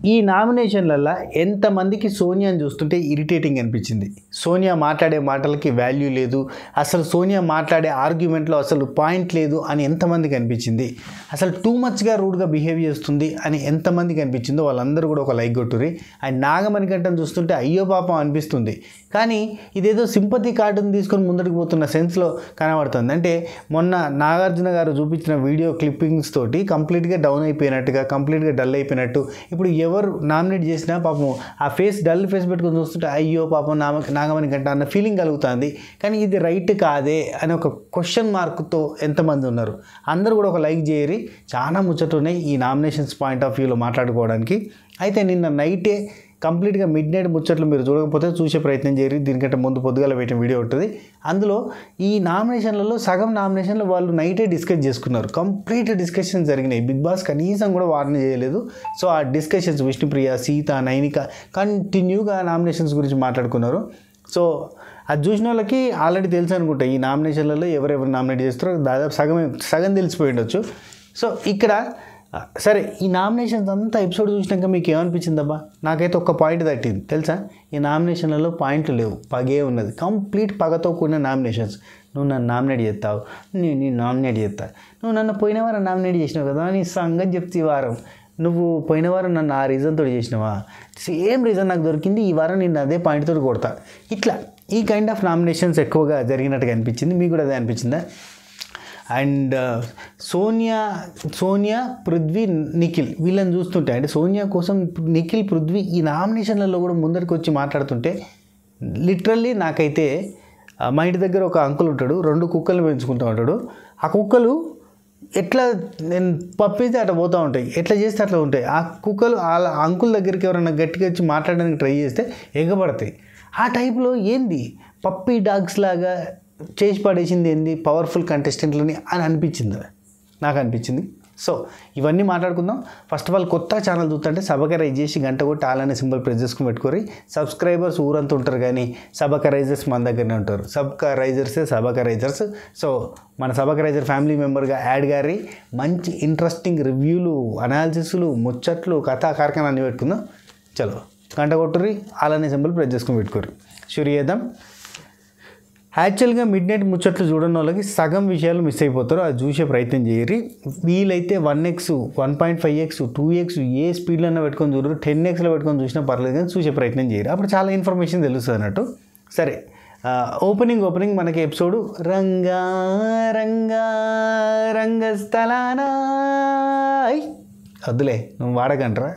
ఈ నామినేషన్లల్లో ఎంతమందికి సోనియాని చూస్తుంటే ఇరిటేటింగ్ అనిపించింది సోనియా మాట్లాడే మాటలకి వాల్యూ లేదు అసలు సోనియా మాట్లాడే ఆర్గ్యుమెంట్లో అసలు పాయింట్ లేదు అని ఎంతమందికి అనిపించింది అసలు టూ మచ్గా రూడ్గా బిహేవ్ చేస్తుంది అని ఎంతమందికి అనిపించిందో వాళ్ళందరూ కూడా ఒక లైక్ కొట్టురి అండ్ నాగమణి గంటను చూస్తుంటే అయ్యో పాపం అనిపిస్తుంది కానీ ఇదేదో సింపతి కార్డుని తీసుకొని ముందరికి పోతున్న సెన్స్లో కనబడుతుంది అంటే మొన్న నాగార్జున గారు చూపించిన వీడియో క్లిప్పింగ్స్ తోటి కంప్లీట్గా డౌన్ అయిపోయినట్టుగా కంప్లీట్గా డల్ అయిపోయినట్టు ఇప్పుడు ఎవరు నామినేట్ చేసినా పాపం ఆ ఫేస్ డల్ ఫేస్ పెట్టుకొని చూస్తుంటే అయ్యో పాపం నామ నాగమణి గంట అన్న ఫీలింగ్ కలుగుతుంది కానీ ఇది రైట్ కాదే అని ఒక క్వశ్చన్ మార్క్తో ఎంతమంది ఉన్నారు అందరూ కూడా ఒక లైక్ చేయరి చాలా ముచ్చటున్నాయి ఈ నామినేషన్స్ పాయింట్ ఆఫ్ వ్యూలో మాట్లాడుకోవడానికి అయితే నిన్న నైటే కంప్లీట్గా మిడ్ నైట్ ముచ్చట్లు మీరు చూడకపోతే చూసే ప్రయత్నం చేయరు దీనికంటే ముందు పొద్దుగాల పెట్టిన వీడియో ఉంటుంది అందులో ఈ నామినేషన్లలో సగం నామినేషన్లు వాళ్ళు నైటే డిస్కస్ చేసుకున్నారు కంప్లీట్ డిస్కషన్స్ జరిగినాయి బిగ్ బాస్ కనీసం కూడా వార్న్ చేయలేదు సో ఆ డిస్కషన్స్ విష్ణుప్రియ సీత నైనిక కంటిన్యూగా నామినేషన్స్ గురించి మాట్లాడుకున్నారు సో అది చూసిన వాళ్ళకి ఆల్రెడీ తెలుసు అనుకుంటా ఈ నామినేషన్లలో ఎవరెవరు నామినేట్ చేస్తారో దాదాపు సగం సగం తెలిసిపోయి ఉండొచ్చు సో ఇక్కడ ఆ, సరే ఈ నామినేషన్స్ అంతా ఎపిసోడ్ చూసినాక మీకు ఏమనిపించిందబ్బా నాకైతే ఒక్క పాయింట్ తట్టింది తెలుసా ఈ నామినేషన్లలో పాయింట్లు లేవు పగే ఉన్నది కంప్లీట్ పగతో కూడిన నామినేషన్స్ నువ్వు నన్ను నామినేట్ చేస్తావు నేను నేను నామినేట్ చేస్తా నువ్వు నన్ను పోయిన వారం నామినేట్ చేసినావు కదా నీ సంగతి చెప్తే ఈ వారం నువ్వు పోయిన వారం నన్ను ఆ రీజన్ తోటి చేసినావా సేమ్ రీజన్ నాకు దొరికింది ఈ వారం నేను అదే పాయింట్ తోటి కొడతా ఇట్లా ఈ కైండ్ ఆఫ్ నామినేషన్స్ ఎక్కువగా జరిగినట్టుగా అనిపించింది మీకు కూడా అదే అనిపించిందా అండ్ సోనియా సోనియా పృథ్వీ నిఖిల్ వీళ్ళని చూస్తుంటే అంటే సోనియా కోసం నిఖిల్ పృథ్వీ ఈ నామినేషన్లలో కూడా ముందరికి వచ్చి మాట్లాడుతుంటే లిటరల్లీ నాకైతే ఆ, మా ఇంటి దగ్గర ఒక అంకుల్ ఉంటాడు రెండు కుక్కలు పెంచుకుంటూ ఉంటాడు ఆ కుక్కలు ఎట్లా నేను పప్పేస్తే అట్లా పోతూ ఉంటాయి ఎట్లా చేస్తే అట్లా ఉంటాయి ఆ కుక్కలు వాళ్ళ అంకుల్ దగ్గరికి ఎవరైనా గట్టిగా వచ్చి మాట్లాడడానికి ట్రై చేస్తే ఎగబడతాయి ఆ టైప్లో ఏంది పప్పీ డాగ్స్ లాగా చేసి పడేసింది ఏంది పవర్ఫుల్ కంటెస్టెంట్లని అని అనిపించింది నాకు అనిపించింది సో ఇవన్నీ మాట్లాడుకుందాం ఫస్ట్ ఆఫ్ ఆల్ కొత్త ఛానల్ చూస్తుంటే సబకరైజ్ చేసి గంట కొట్టి ఆలనే సింబల్ ప్రెస్ చేసుకుని పెట్టుకోరి సబ్స్క్రైబర్స్ ఊరంతా ఉంటారు కానీ సబకరైజర్స్ మన దగ్గరనే ఉంటారు సబ్కరైజర్సే సబకరైజర్స్ సో మన సబకరైజర్ ఫ్యామిలీ మెంబర్గా యాడ్ గారి మంచి ఇంట్రెస్టింగ్ రివ్యూలు అనాలిసిస్లు ముచ్చట్లు కథా కార్ఖానా అన్ని పెట్టుకుందాం చలో గంట కొట్టుర్రి అలానే సింబల్ ప్రెస్ చేసుకుని పెట్టుకోరు షురు చేద్దాం యాక్చువల్గా మిడ్ నైట్ ముచ్చట్లు చూడని వాళ్ళకి సగం విషయాలు మిస్ అయిపోతారు అది చూసే ప్రయత్నం చేయరు వీలైతే one x one point five x two x ఏ స్పీడ్లో అయినా పెట్టుకొని చూడరు టెన్ ఎక్స్లో పెట్టుకొని చూసినా పర్లేదు కానీ చూసే ప్రయత్నం చేయరు అప్పుడు చాలా ఇన్ఫర్మేషన్ తెలుస్తుంది అన్నట్టు సరే ఓపెనింగ్ ఓపెనింగ్ మనకి ఎపిసోడ్ రంగా రంగా రంగస్థలానా ఐ, వద్దులే నువ్వు వాడకంట్రా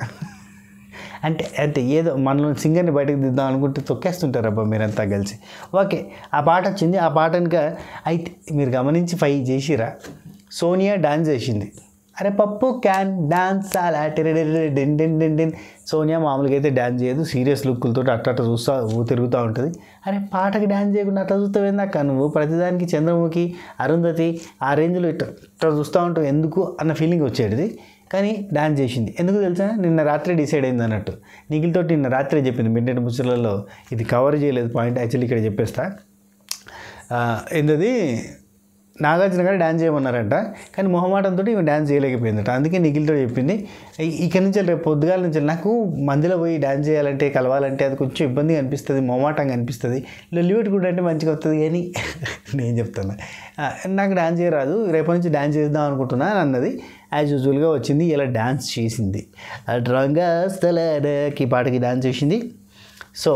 అంటే అంటే ఏదో మనలో సింగర్ని బయటకు దిద్దాం అనుకుంటే తొక్కేస్తుంటారు అబ్బా మీరంతా కలిసి ఓకే ఆ పాట వచ్చింది ఆ పాట కనుక అయితే మీరు గమనించి ఫైవ్ చేసిరా సోనియా డాన్స్ చేసింది అరే పప్పు క్యాన్ డాన్స్ అలా డెన్ డెన్ డెన్ డెన్ సోనియా మామూలుగా అయితే డ్యాన్స్ చేయదు సీరియస్ లుక్కులతో అట్ట అట్ట చూస్తూ ఊ తిరుగుతూ ఉంటుంది అరే పాటకి డ్యాన్స్ చేయకుండా అట్లా చూస్తావు ఏందాక నువ్వు ప్రతిదానికి చంద్రముఖి అరుంధతి ఆ రేంజ్లో ఇట్లా ఇట్లా చూస్తూ ఉంటావు ఎందుకు అన్న ఫీలింగ్ వచ్చేది కానీ డాన్స్ చేసింది ఎందుకు తెలుసా నిన్న రాత్రి డిసైడ్ అయింది అన్నట్టు నిఖిల్తో నిన్న రాత్రి చెప్పింది మిడ్ నైట్ ముచ్చట్లలో ఇది కవర్ చేయలేదు పాయింట్ యాక్చువల్లీ ఇక్కడ చెప్పేస్తా ఆ, ఏంటది నాగార్జున గారు డ్యాన్స్ చేయమన్నారంట కానీ మొహమాటంతో ఈమె డ్యాన్స్ చేయలేకపోయిందట అందుకే నిఖిల్తో చెప్పింది ఇ- ఇక్కడి నుంచి రేపు పొద్దుగాల నుంచి నాకు మందిలో పోయి డ్యాన్స్ చేయాలంటే కలవాలంటే అది కొంచెం ఇబ్బందిగా అనిపిస్తుంది మొహమాటంగా అనిపిస్తుంది లొల్లి పెట్టుకుంటే అంటే మంచిగా వస్తుంది కానీ నేను చెప్తాను ఆ, నాకు డ్యాన్స్ చేయరాదు రేపటి నుంచి డ్యాన్స్ చేద్దాం అనుకుంటున్నా అని అన్నది యాజ్ యూజువల్గా వచ్చింది ఇలా డ్యాన్స్ చేసింది రంగా స్థలకి పాటకి డ్యాన్స్ చేసింది సో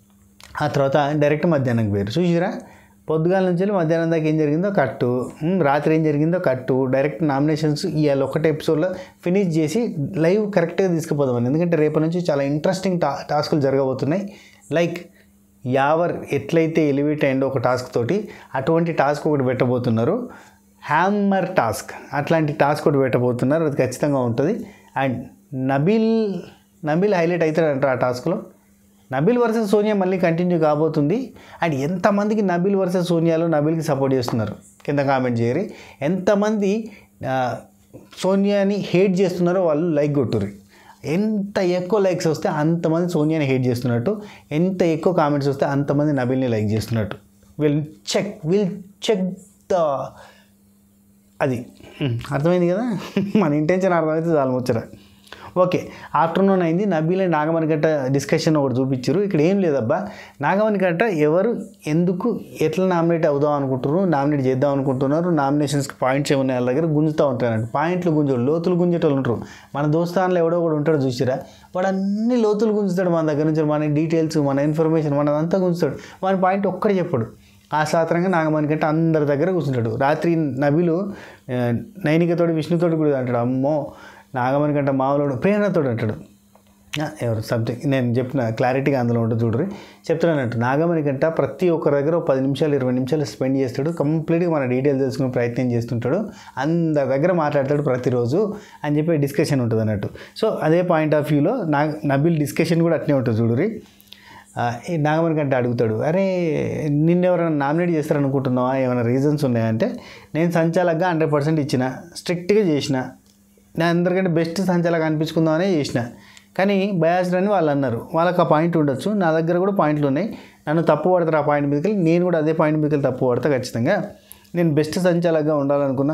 ఆ తర్వాత డైరెక్ట్ మధ్యాహ్నంకి పోయారు చూసిరా పొద్దుగాల నుంచి వెళ్ళి మధ్యాహ్నం దాకా ఏం జరిగిందో కట్టు ఉమ్, రాత్రి ఏం జరిగిందో కట్టు డైరెక్ట్ నామినేషన్స్ ఇవాళ ఒకటే ఎపిసోడ్లో ఫినిష్ చేసి లైవ్ కరెక్ట్గా తీసుకుపోదామని ఎందుకంటే రేపటి నుంచి చాలా ఇంట్రెస్టింగ్ టా టాస్కులు జరగబోతున్నాయి లైక్ యావర్ ఎట్లయితే ఎలివేట్ అయిందో ఒక టాస్క్ తోటి అటువంటి టాస్క్ ఒకటి పెట్టబోతున్నారు హ్యామ్మర్ టాస్క్ అట్లాంటి టాస్క్ ఒకటి పెట్టబోతున్నారు అది ఖచ్చితంగా ఉంటుంది అండ్ నబిల్ నబిల్ హైలైట్ అవుతాడంట ఆ టాస్క్లో నబిల్ వర్సెస్ సోనియా మళ్ళీ కంటిన్యూ కాబోతుంది అండ్ ఎంతమందికి నబిల్ వర్సెస్ సోనియాలో నబిల్కి సపోర్ట్ చేస్తున్నారు కింద కామెంట్ చేయరి ఎంతమంది ఆ, సోనియాని హేట్ చేస్తున్నారో వాళ్ళు లైక్ కొట్టుర్రి ఎంత ఎక్కువ లైక్స్ వస్తే అంతమంది సోనియాని హేట్ చేస్తున్నట్టు ఎంత ఎక్కువ కామెంట్స్ వస్తే అంతమంది నబిల్ని లైక్ చేస్తున్నట్టు will check will check the అది హ్మ్, అర్థమైంది కదా మన ఇంటెన్షన్ అర్థమైతే చాలు ముచ్చట ఓకే ఆఫ్టర్నూన్ అయింది నబీల్ అండ్ నాగమణి గంట డిస్కషన్ ఒకటి చూపించారు ఇక్కడ ఏం లేదబ్బా నాగమణి గంట ఎవరు ఎందుకు ఎట్లా నామినేట్ అవుదాం అనుకుంటున్నారు నామినేట్ చేద్దాం అనుకుంటున్నారు నామినేషన్స్కి పాయింట్స్ ఏమన్నా వాళ్ళ దగ్గర గుంజుతూ ఉంటారంట పాయింట్లు గుంజు లోతులు గుంజేటోళ్ళు ఉంటారు మన దోస్తాన్లో ఎవడో కూడా ఉంటాడు చూసిరా వాడు అన్ని లోతులు గుంజుతాడు మన దగ్గర నుంచి మన డీటెయిల్స్ మన ఇన్ఫర్మేషన్ మనదంతా గుంజుతాడు మన పాయింట్ ఒక్కడే చెప్పాడు ఆ శాస్త్రంగా నాగమణి కంటే అందరి దగ్గర కూర్చుంటాడు రాత్రి నబిలు ఆ, నైనికతోటి విష్ణుతోటి కూడా అంటాడు అమ్మో నాగమణి కంటే మామూలు ప్రేరణతోడు అంటాడు ఆ, ఎవరు సబ్జెక్ట్ నేను చెప్పిన క్లారిటీగా అందులో ఉంటుంది చూడరు చెప్తున్నానంట నాగమణి కంట ప్రతి ఒక్కరి దగ్గర ఒక పది నిమిషాలు ఇరవై నిమిషాలు స్పెండ్ చేస్తాడు కంప్లీట్గా మన డీటెయిల్స్ తెలుసుకునే ప్రయత్నం చేస్తుంటాడు అందరి దగ్గర మాట్లాడతాడు ప్రతిరోజు అని చెప్పి డిస్కషన్ ఉంటుంది అన్నట్టు సో అదే పాయింట్ ఆఫ్ వ్యూలో నా నబిల్ డిస్కషన్ కూడా అట్నే ఉంటుంది చూడురి ఆ, ఈ నాగమణి కంటే అడుగుతాడు అరే నిన్ను ఎవరైనా నామినేట్ చేస్తారనుకుంటున్నావా ఏమైనా రీజన్స్ ఉన్నాయంటే నేను సంచాలకగా హండ్రెడ్ పర్సెంట్ ఇచ్చిన స్ట్రిక్ట్గా చేసిన నేను అందరికంటే బెస్ట్ సంచాలక అనిపించుకుందామనే చేసిన కానీ బయాస్డ్ అని వాళ్ళు అన్నారు వాళ్ళకి ఆ పాయింట్ ఉండొచ్చు నా దగ్గర కూడా పాయింట్లు ఉన్నాయి నన్ను తప్పు పడతారు ఆ పాయింట్ మీదకి వెళ్ళి నేను కూడా అదే పాయింట్ మీదకి వెళ్ళి తప్పు పడతా ఖచ్చితంగా నేను బెస్ట్ సంచాలకగా ఉండాలనుకున్నా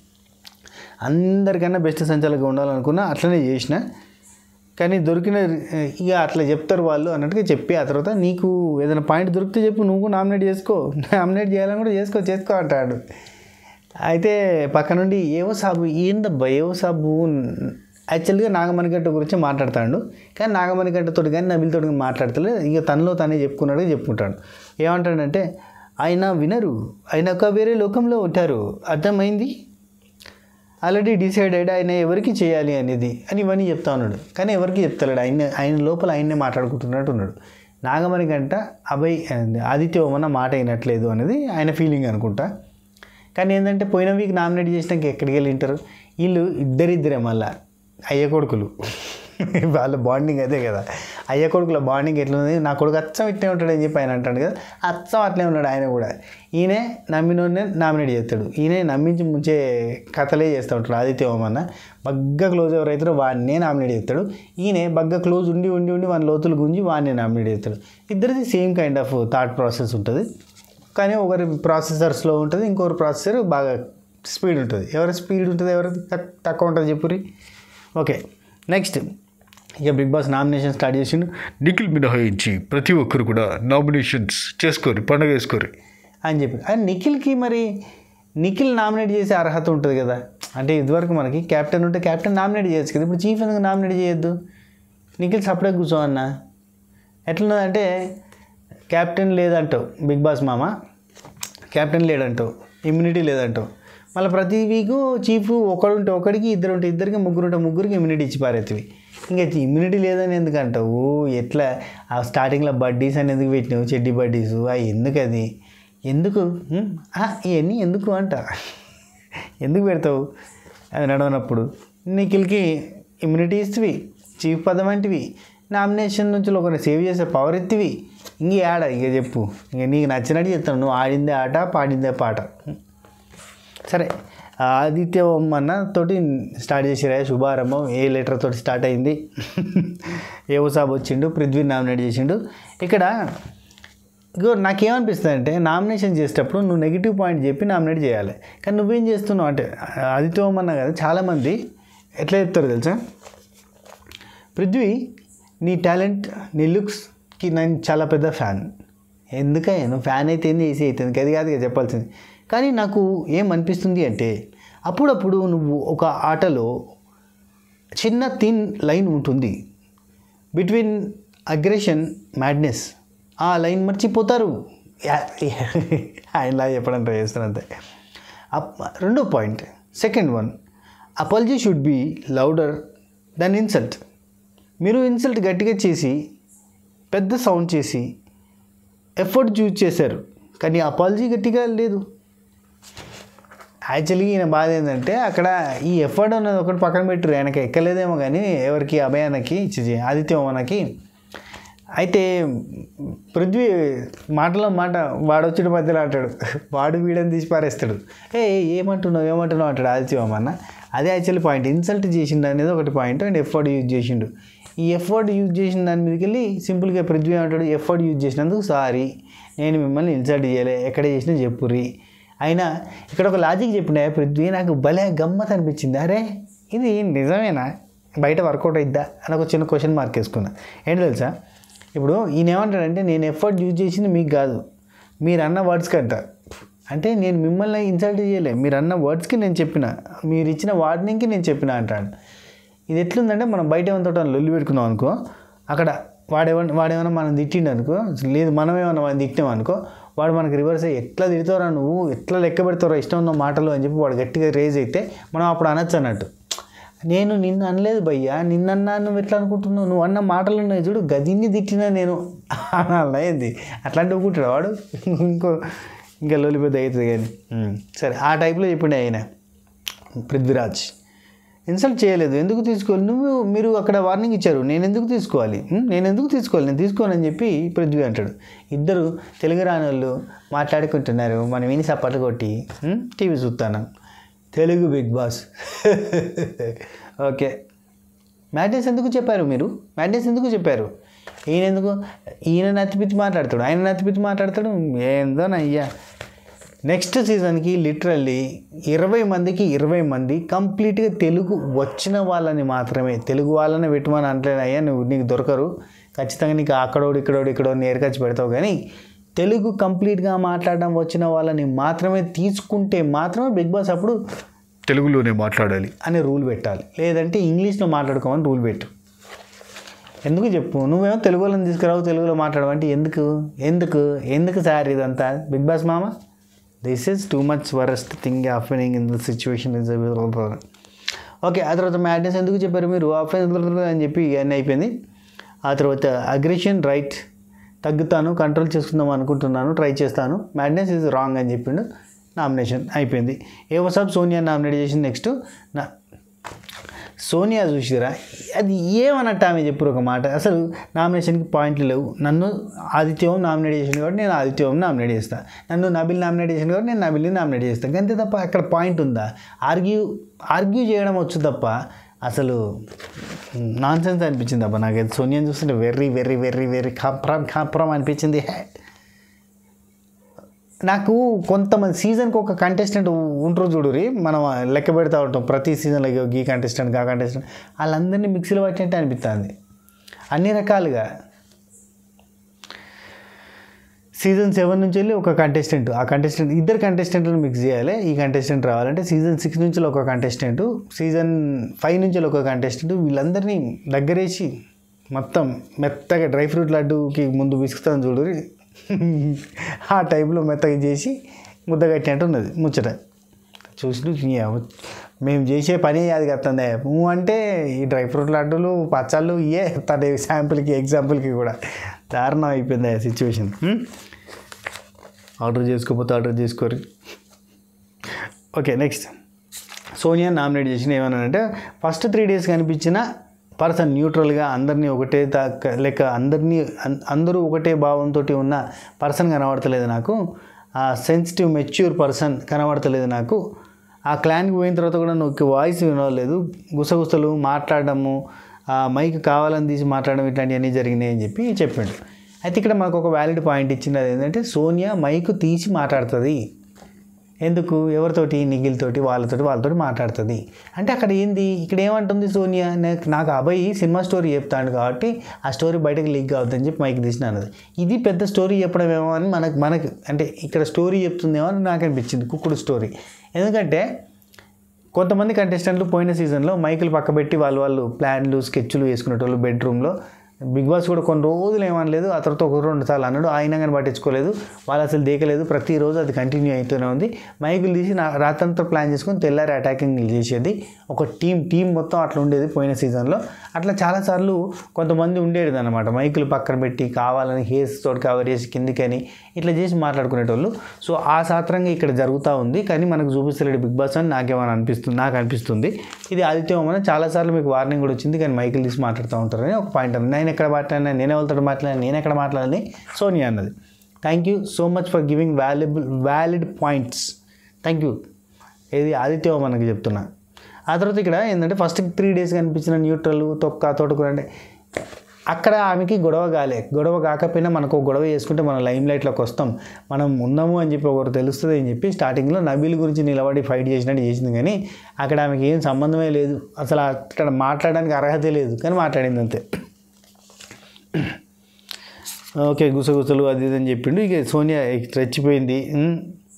అందరికన్నా బెస్ట్ సంచాలకగా ఉండాలనుకున్నా అట్లనే చేసిన కానీ దొరికిన ఇక అట్లా చెప్తారు వాళ్ళు అన్నట్టుగా చెప్పి ఆ తర్వాత నీకు ఏదైనా పాయింట్ దొరికితే చెప్పు నువ్వు నామినేట్ చేసుకో నామినేట్ చేయాలని కూడా చేసుకో చేసుకో అంటాడు అయితే పక్క నుండి ఏవో సాబు ఏందబ్బా ఏవో సాబు యాక్చువల్గా నాగమణిగట్ట గురించి మాట్లాడతాడు కానీ నాగమణిగట్టతో కానీ నబిల్తో కానీ మాట్లాడతలే ఇక తనలో తనే చెప్పుకున్నాడు చెప్పుకుంటాడు ఏమంటాడంటే ఆయన వినరు ఆయన ఒక వేరే లోకంలో ఉంటారు అర్థమైంది ఆల్రెడీ డిసైడెడ్ ఆయన ఎవరికి చేయాలి అనేది అని ఇవన్నీ చెప్తా ఉన్నాడు కానీ ఎవరికి చెప్తలేడు ఆయన ఆయన లోపల ఆయన్నే మాట్లాడుకుంటున్నట్టు ఉన్నాడు నాగమణి గంట అభయ్ ఆదిత్య ఓమన మాట అయినట్లేదు అనేది ఆయన ఫీలింగ్ అనుకుంటా కానీ ఏంటంటే పోయిన వీక్ నామినేట్ చేసినాక ఎక్కడికి వెళ్ళి ఉంటారు వీళ్ళు ఇద్దరిద్దరే మళ్ళా అయ్య కొడుకులు వాళ్ళ బాండింగ్ అదే కదా అయ్య కొడుకుల బాండింగ్ ఎట్లా ఉంది నా కొడుకు అచ్చం ఇట్లే ఉంటాడు అని చెప్పి ఆయన అంటాడు కదా అచ్చం అట్లే ఉన్నాడు ఆయన కూడా ఈయనే నమ్మినోనే నామినేట్ చేస్తాడు ఈయనే నమ్మించి ముంచే కథలే చేస్తూ ఉంటాడు ఆదిత్య ఓమన్న బగ్గ క్లోజ్ ఎవరైతారో వాడినే నామినేట్ చేస్తాడు ఈయనే బగ్గ క్లోజ్ ఉండి ఉండి ఉండి వాళ్ళ లోతులు గుంజి వాడినే నామినేట్ చేస్తాడు ఇద్దరిది same kind of thought process ఉంటుంది కానీ ఒకరి ప్రాసెసర్ స్లో ఉంటుంది ఇంకొకరి ప్రాసెసర్ బాగా స్పీడ్ ఉంటుంది ఎవరి స్పీడ్ ఉంటుంది ఎవరి తక్- తక్కువ ఉంటుంది చెప్పురి ఓకే నెక్స్ట్ ఇక బిగ్ బాస్ నామినేషన్ స్టార్ట్ చేసిండు నిఖిల్ మినహాయించి ప్రతి ఒక్కరు కూడా నామినేషన్స్ చేసుకోరు పండగ చేసుకోరు అని చెప్పి అండ్ నిఖిల్కి మరి నిఖిల్ నామినేట్ చేసే అర్హత ఉంటుంది కదా అంటే ఇదివరకు మనకి క్యాప్టెన్ ఉంటే క్యాప్టెన్ నామినేట్ చేయొచ్చు కదా ఇప్పుడు చీఫ్ ఎందుకు నామినేట్ చేయొద్దు నిఖిల్ సపరేట్ కూర్చో అన్న ఎట్లున్నదంటే క్యాప్టెన్ లేదంటావు బిగ్ బాస్ మామ క్యాప్టెన్ లేడంటావు ఇమ్యూనిటీ లేదంటావు మళ్ళీ ప్రతి వీకు చీఫ్ ఒకడు ఉంటే ఒకడికి ఇద్దరు ఉంటే ఇద్దరికి ముగ్గురు ఉంటే ముగ్గురికి ఇమ్యూనిటీ ఇచ్చి పారేతివి ఇంకా ఇమ్యూనిటీ లేదని ఎందుకు అంటావు ఎట్లా ఆ స్టార్టింగ్లో బడ్డీస్ అని ఎందుకు పెట్టినావు చెడ్డీ బడ్డీస్ అవి ఎందుకు అది ఎందుకు ఉం? ఆ, ఇవన్నీ ఎందుకు అంట ఎందుకు పెడతావు అది నడవనప్పుడు నిఖిల్కి ఇమ్యూనిటీ ఇస్తువి చీఫ్ పదం వంటివి నామినేషన్ నుంచి ఒకరిని సేవ్ చేసే పవర్ ఎత్తివి ఇంక ఆడ ఇక చెప్పు ఇంక నీకు నచ్చినట్టు చెప్తాను నువ్వు ఆడిందే ఆట పాడిందే పాట సరే ఆదిత్య అన్న తోటి స్టార్ట్ చేసిరా శుభారంభం ఏ లెటర్ తోటి స్టార్ట్ అయింది ఏ సాబ్ వచ్చిండు పృథ్వీ నామినేట్ చేసిండు ఇక్కడ ఇగో నాకేమనిపిస్తుంది అంటే నామినేషన్ చేసేటప్పుడు నువ్వు నెగిటివ్ పాయింట్ చెప్పి నామినేట్ చేయాలి కానీ నువ్వేం చేస్తున్నావు అంటే ఆదిత్య అన్న కదా చాలామంది ఎట్లా చెప్తారు తెలుసా పృథ్వీ నీ టాలెంట్ నీ లుక్స్కి నేను చాలా పెద్ద ఫ్యాన్ ఎందుకయ్యా నువ్వు ఫ్యాన్ అయితే ఏంది ఏసీ అవుతుంది అది కాదు కదా చెప్పాల్సింది కానీ నాకు ఏమనిపిస్తుంది అంటే అప్పుడప్పుడు నువ్వు ఒక ఆటలో చిన్న థిన్ లైన్ ఉంటుంది బిట్వీన్ అగ్రెషన్ మ్యాడ్నెస్ ఆ లైన్ మర్చిపోతారు యా- ఆయనలా చెప్పడం ట్రై చేస్తాను అంతే అప్- రెండో point second one apology should be louder then insult మీరు ఇన్సల్ట్ గట్టిగా చేసి పెద్ద సౌండ్ చేసి ఎఫర్ట్ చూజ్ చేశారు కానీ అపాలజీ గట్టిగా లేదు యాక్చువల్లీ ఈయన బాధ ఏంటంటే అక్కడ ఈ ఎఫర్ట్ అన్నది ఒకటి పక్కన పెట్టరు ఆయనకి ఎక్కలేదేమో కానీ ఎవరికి అభయానకి చి- ఆదిత్యమనకి అయితే పృథ్వీ మాటలో మాట వాడు వచ్చిన మధ్యలో అంటాడు వాడు వీడని తీసి పారేస్తాడు ఏ ఏమంటున్నావు ఏమంటున్నావు అంటాడు ఆదిత్యమన్న అదే యాక్చువల్లీ పాయింట్ ఇన్సల్ట్ చేసిండు అనేది ఒకటి పాయింట్ అండ్ ఎఫర్ట్ యూజ్ చేసిండు ఈ ఎఫర్ట్ యూజ్ చేసిన దాని మీదకి వెళ్ళి సింపుల్గా పృథ్వీ ఏమంటాడు ఎఫర్ట్ యూజ్ చేసినందుకు సారీ నేను మిమ్మల్ని ఇన్సల్ట్ చేయలే ఎక్కడ చేసినా చెప్పుర్రి అయినా ఇక్కడ ఒక లాజిక్ చెప్పిన పృథ్వీ నాకు భలే గమ్మత్ అనిపించింది అరే ఇది నిజమేనా బయట వర్కౌట్ అయిద్దా అని ఒక చిన్న క్వశ్చన్ మార్క్ వేసుకున్నా ఏంటి తెలుసా ఇప్పుడు ఈయన ఏమంటాడంటే నేను ఎఫర్ట్ యూజ్ చేసింది మీకు కాదు మీరు అన్న వర్డ్స్కి అంట అంటే నేను మిమ్మల్ని ఇన్సల్ట్ చేయలే మీరు అన్న వర్డ్స్కి నేను చెప్పిన మీరు ఇచ్చిన వార్నింగ్కి నేను చెప్పిన అంటాడు ఇది ఎట్లుందంటే మనం బయట ఏమంతా లొల్లి పెట్టుకుందాం అనుకో అక్కడ వాడేమన్నా వాడేమన్నా మనం తిట్టిండు అనుకో లేదు మనం ఏమన్నా మనం తిట్టాం అనుకో వాడు మనకి రివర్స్ అయ్యి ఎట్లా తిడతావురా నువ్వు ఎట్లా లెక్క పెడతావురా ఇష్టం ఉన్న మాటలు అని చెప్పి వాడు గట్టిగా రేజ్ అయితే మనం అప్పుడు అనొచ్చు అన్నట్టు నేను నిన్ను అనలేదు భయ్యా నిన్నన్నా నువ్వు ఎట్లా అనుకుంటున్నావు నువ్వు అన్న మాటలు ఉన్నాయి చూడు గదిన్ని తిట్టినా నేను అనాలనా ఏంది అట్లాంటి ఒప్పుకుంటాడు వాడు ఇంకో ఇంకా లొలి పెద్ద అవుతుంది కానీ ఉమ్. సరే ఆ టైప్లో చెప్పిండే ఆయన పృథ్వీరాజ్ ఇన్సల్ట్ చేయలేదు ఎందుకు తీసుకోవాలి నువ్వు మీరు అక్కడ వార్నింగ్ ఇచ్చారు నేను ఎందుకు తీసుకోవాలి ఉమ్, నేను ఎందుకు తీసుకోవాలి నేను తీసుకోనని చెప్పి పృథ్వీ అంటాడు ఇద్దరు తెలుగు రాని వాళ్ళు మాట్లాడుకుంటున్నారు మనం విని సప్పట్లు కొట్టి ఉమ్, టీవీ చూస్తాను Telugu Bigg Boss okay madness ఎందుకు చెప్పారు మీరు మ్యాడ్నెస్ ఎందుకు చెప్పారు ఈయన ఎందుకు ఈయన నత్తిపిచ్చి మాట్లాడతాడు ఆయన నత్తిపిచ్చి మాట్లాడతాడు ఏందో అయ్యా నెక్స్ట్ సీజన్కి లిటరల్లీ ఇరవై మందికి ఇరవై మంది కంప్లీట్గా తెలుగు వచ్చిన వాళ్ళని మాత్రమే తెలుగు వాళ్ళని పెట్టమని అంటలేదు అయ్యా నువ్వు నీకు దొరకరు ఖచ్చితంగా నీకు అక్కడోడు ఇక్కడోడు ఇక్కడో నేర్కొచ్చి పెడతావు కానీ తెలుగు కంప్లీట్గా మాట్లాడడం వచ్చిన వాళ్ళని మాత్రమే తీసుకుంటే మాత్రమే బిగ్ బాస్ అప్పుడు తెలుగులోనే మాట్లాడాలి అనే రూల్ పెట్టాలి లేదంటే ఇంగ్లీష్లో మాట్లాడుకోమని రూల్ పెట్టు ఎందుకు చెప్పు నువ్వేమో తెలుగు వాళ్ళని తీసుకురావు తెలుగులో మాట్లాడమంటే ఎందుకు ఎందుకు ఎందుకు సార్ ఇదంతా బిగ్ బాస్ మామ this is too much worst thing happening in the situation is okay ఆ తర్వాత మ్యాడ్నెస్ ఎందుకు చెప్పారు మీరు ఆఫెన్స్ అని చెప్పి ఇవన్నీ అయిపోయింది ఆ తర్వాత అగ్రెషన్ రైట్ తగ్గుతాను కంట్రోల్ చేసుకుందాం అనుకుంటున్నాను ట్రై చేస్తాను మ్యాడ్నెస్ ఇస్ రాంగ్ అని చెప్పిండు నామినేషన్ అయిపోయింది ఏ వసాబ్ సోనియా నామినేట్ చేసింది నెక్స్ట్ నా సోనియా చూసిరా అది ఏమన్నట్టు ఆమె చెప్పారు ఒక మాట అసలు నామినేషన్కి పాయింట్లు లేవు నన్ను ఆదిత్యం నామినేట్ చేసిన కాబట్టి నేను ఆదిత్యం నామినేట్ చేస్తాను నన్ను నబిల్ నామినేట్ చేసిన కాబట్టి నేను నబిల్ని నామినేట్ చేస్తాను అంతే తప్ప అక్కడ పాయింట్ ఉందా ఆర్గ్యూ ఆర్గ్యూ చేయడం వచ్చు తప్ప అసలు నాన్ సెన్స్ అనిపించింది అబ్బా నాకు సోనియాని చూస్తుంటే వెర్రీ వెర్రీ వెర్రీ వెర్రీ ఖాప్రం ఖాప్రం అనిపించింది హే నాకు కొంతమంది సీజన్కి ఒక కంటెస్టెంట్ ఉంటారు చూడురి మనం లెక్క పెడతా ఉంటాం ప్రతి సీజన్లో ఈ కంటెస్టెంట్ ఆ కంటెస్టెంట్ వాళ్ళందరినీ మిక్సీలో పట్టినట్టు అనిపిస్తుంది అన్ని రకాలుగా సీజన్ సెవెన్ నుంచి వెళ్ళి ఒక కంటెస్టెంట్ ఆ కంటెస్టెంట్ ఇద్దరు కంటెస్టెంట్లను మిక్స్ చేయాలి ఈ కంటెస్టెంట్ రావాలంటే సీజన్ సిక్స్ నుంచి ఒక కంటెస్టెంట్ సీజన్ ఫైవ్ నుంచి ఒక కంటెస్టెంట్ వీళ్ళందరినీ దగ్గరేసి మొత్తం మెత్తగా డ్రై ఫ్రూట్ లడ్డూకి ముందు విసుకుతాను చూడు ఆ టైప్లో మెత్తగా చేసి ముద్ద కట్టినట్టు ఉన్నది ముచ్చట చూసి మేము చేసే పని అది కత్తందే నువ్వు అంటే ఈ డ్రై ఫ్రూట్ లడ్డూలు పచ్చళ్ళు ఇయే తన శాంపుల్కి ఎగ్జాంపుల్కి కూడా దారుణం అయిపోయింది ఆ సిచ్యువేషన్ ఆర్డర్ చేసుకోకపోతే ఆర్డర్ చేసుకోరు ఓకే నెక్స్ట్ సోనియా నామినేట్ చేసిన ఏమన్నానంటే ఫస్ట్ త్రీ డేస్ కనిపించిన పర్సన్ న్యూట్రల్గా అందరినీ ఒకటే తా- లెక్క అందరినీ అన్- అందరూ ఒకటే భావంతో ఉన్న పర్సన్ కనబడతలేదు నాకు ఆ సెన్సిటివ్ మెచ్యూర్ పర్సన్ కనబడతలేదు నాకు ఆ క్లాన్కి పోయిన తర్వాత కూడా నాకు వాయిస్ వినలేదు గుసగుసలు మాట్లాడడము ఆ మైక్ కావాలని తీసి మాట్లాడడం ఇట్లాంటివన్నీ జరిగినాయి అని చెప్పి చెప్పిండు అయితే ఇక్కడ మనకు ఒక వ్యాలిడ్ పాయింట్ ఇచ్చింది అది ఏంటంటే సోనియా మైక్ తీసి మాట్లాడుతుంది ఎందుకు ఎవరితోటి నిఖిల్తోటి వాళ్ళతోటి వాళ్ళతోటి మాట్లాడుతుంది అంటే అక్కడ ఏంది ఇక్కడ ఏమంటుంది సోనియా నాకు నాకు అబ్బాయి సినిమా స్టోరీ చెప్తాడు కాబట్టి ఆ స్టోరీ బయటకు లీక్ కావద్దని చెప్పి మైక్ తీసిన అన్నది ఇది పెద్ద స్టోరీ చెప్పడమేమో అని మనకు మనకు అంటే ఇక్కడ స్టోరీ చెప్తుందేమో అని నాకు అనిపించింది కుక్కుడు స్టోరీ ఎందుకంటే కొంతమంది కంటెస్టెంట్లు పోయిన సీజన్లో మైకులు పక్కబెట్టి వాళ్ళు వాళ్ళు ప్లాన్లు స్కెచ్లు వేసుకునేటోళ్ళు బెడ్రూమ్లో బిగ్ బాస్ కూడా కొన్ని రోజులు ఏమనలేదు ఆ తర్వాత ఒక రెండు సార్లు అన్నాడు ఆయన కానీ పట్టించుకోలేదు వాళ్ళు అసలు దేకలేదు ప్రతిరోజు అది కంటిన్యూ అవుతూనే ఉంది మైకులు తీసి నా రాత్రంతా ప్లాన్ చేసుకొని తెల్లారి అటాకింగ్ చేసేది ఒక టీం టీం మొత్తం అట్లా ఉండేది పోయిన సీజన్లో అట్లా చాలాసార్లు కొంతమంది ఉండేది అనమాట మైకులు పక్కన పెట్టి కావాలని హేర్స్ తోటి కవర్ చేసి కిందికని ఇట్లా చేసి మాట్లాడుకునేటోళ్ళు సో ఆ సాత్రంగా ఇక్కడ జరుగుతూ ఉంది కానీ మనకు చూపిస్తలేడు బిగ్ బాస్ అని నాకేమైనా అనిపిస్తుంది నాకు అనిపిస్తుంది ఇది ఆదిత్యం అని చాలాసార్లు మీకు వార్నింగ్ కూడా వచ్చింది కానీ మైకులు తీసి మాట్లాడుతూ ఉంటారని ఒక పాయింట్ అన్నది నేను ఎక్కడ మాట్లాడినా నేను ఎవరితో మాట్లాడినా నేను ఎక్కడ మాట్లాడాలని సోనియా అన్నది thank you so much for giving valuable valid points thank you ఇది ఆదిత్య మనకి చెప్తున్నా ఆ తర్వాత ఇక్కడ ఏంటంటే ఫస్ట్ త్రీ డేస్ కనిపించిన న్యూట్రల్ తొక్క తోటకూర అంటే అక్కడ ఆమెకి గొడవ కాలే గొడవ కాకపోయినా మనకు ఒక గొడవ చేసుకుంటే మనం లైమ్ లైట్లోకి వస్తాం మనం ఉన్నాము అని చెప్పి ఒకరు తెలుస్తుంది అని చెప్పి స్టార్టింగ్లో నబీల్ గురించి నిలబడి ఫైట్ చేసినట్టు చేసింది కానీ అక్కడ ఆమెకి ఏం సంబంధమే లేదు అసలు అక్కడ మాట్లాడడానికి అర్హతే లేదు కానీ మాట్లాడింది అంతే ఓకే గుసగుసలు అది ఇది అని చెప్పిండు ఇక సోనియా రెచ్చిపోయింది ఉమ్.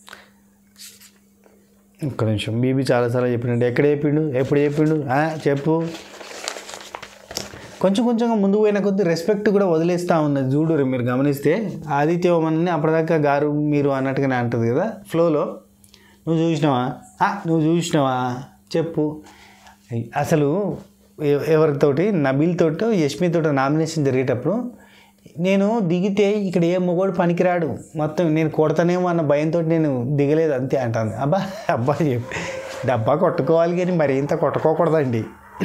ఒక్క నిమిషం బీబీ చాలాసార్లు చెప్పిండు ఎక్కడ చెప్పిండు ఎప్పుడు చెప్పిండు ఆ, చెప్పు కొంచెం కొంచెంగా ముందుకు పోయిన కొద్దీ రెస్పెక్ట్ కూడా వదిలేస్తూ ఉన్నది చూడు మీరు గమనిస్తే ఆదిత్య ఓమన్ని అప్పటిదాకా గారు మీరు అన్నట్టుగానే అంటుంది కదా ఫ్లోలో నువ్వు చూసినావా ఆ, నువ్వు చూసినావా చెప్పు అసలు ఎ- ఎవరితోటి నబీల్ తోటో యష్మి తోటో నామినేషన్ జరిగేటప్పుడు నేను దిగితే ఇక్కడ ఏ మొగోడు పనికిరాడు మొత్తం నేను కొడతానేమో అన్న భయంతో నేను దిగలేదు అంతే అంటాను అబ్బా అబ్బా చెప్పి డబ్బా కొట్టుకోవాలి కానీ మరి ఇంత కొట్టుకోకూడదండి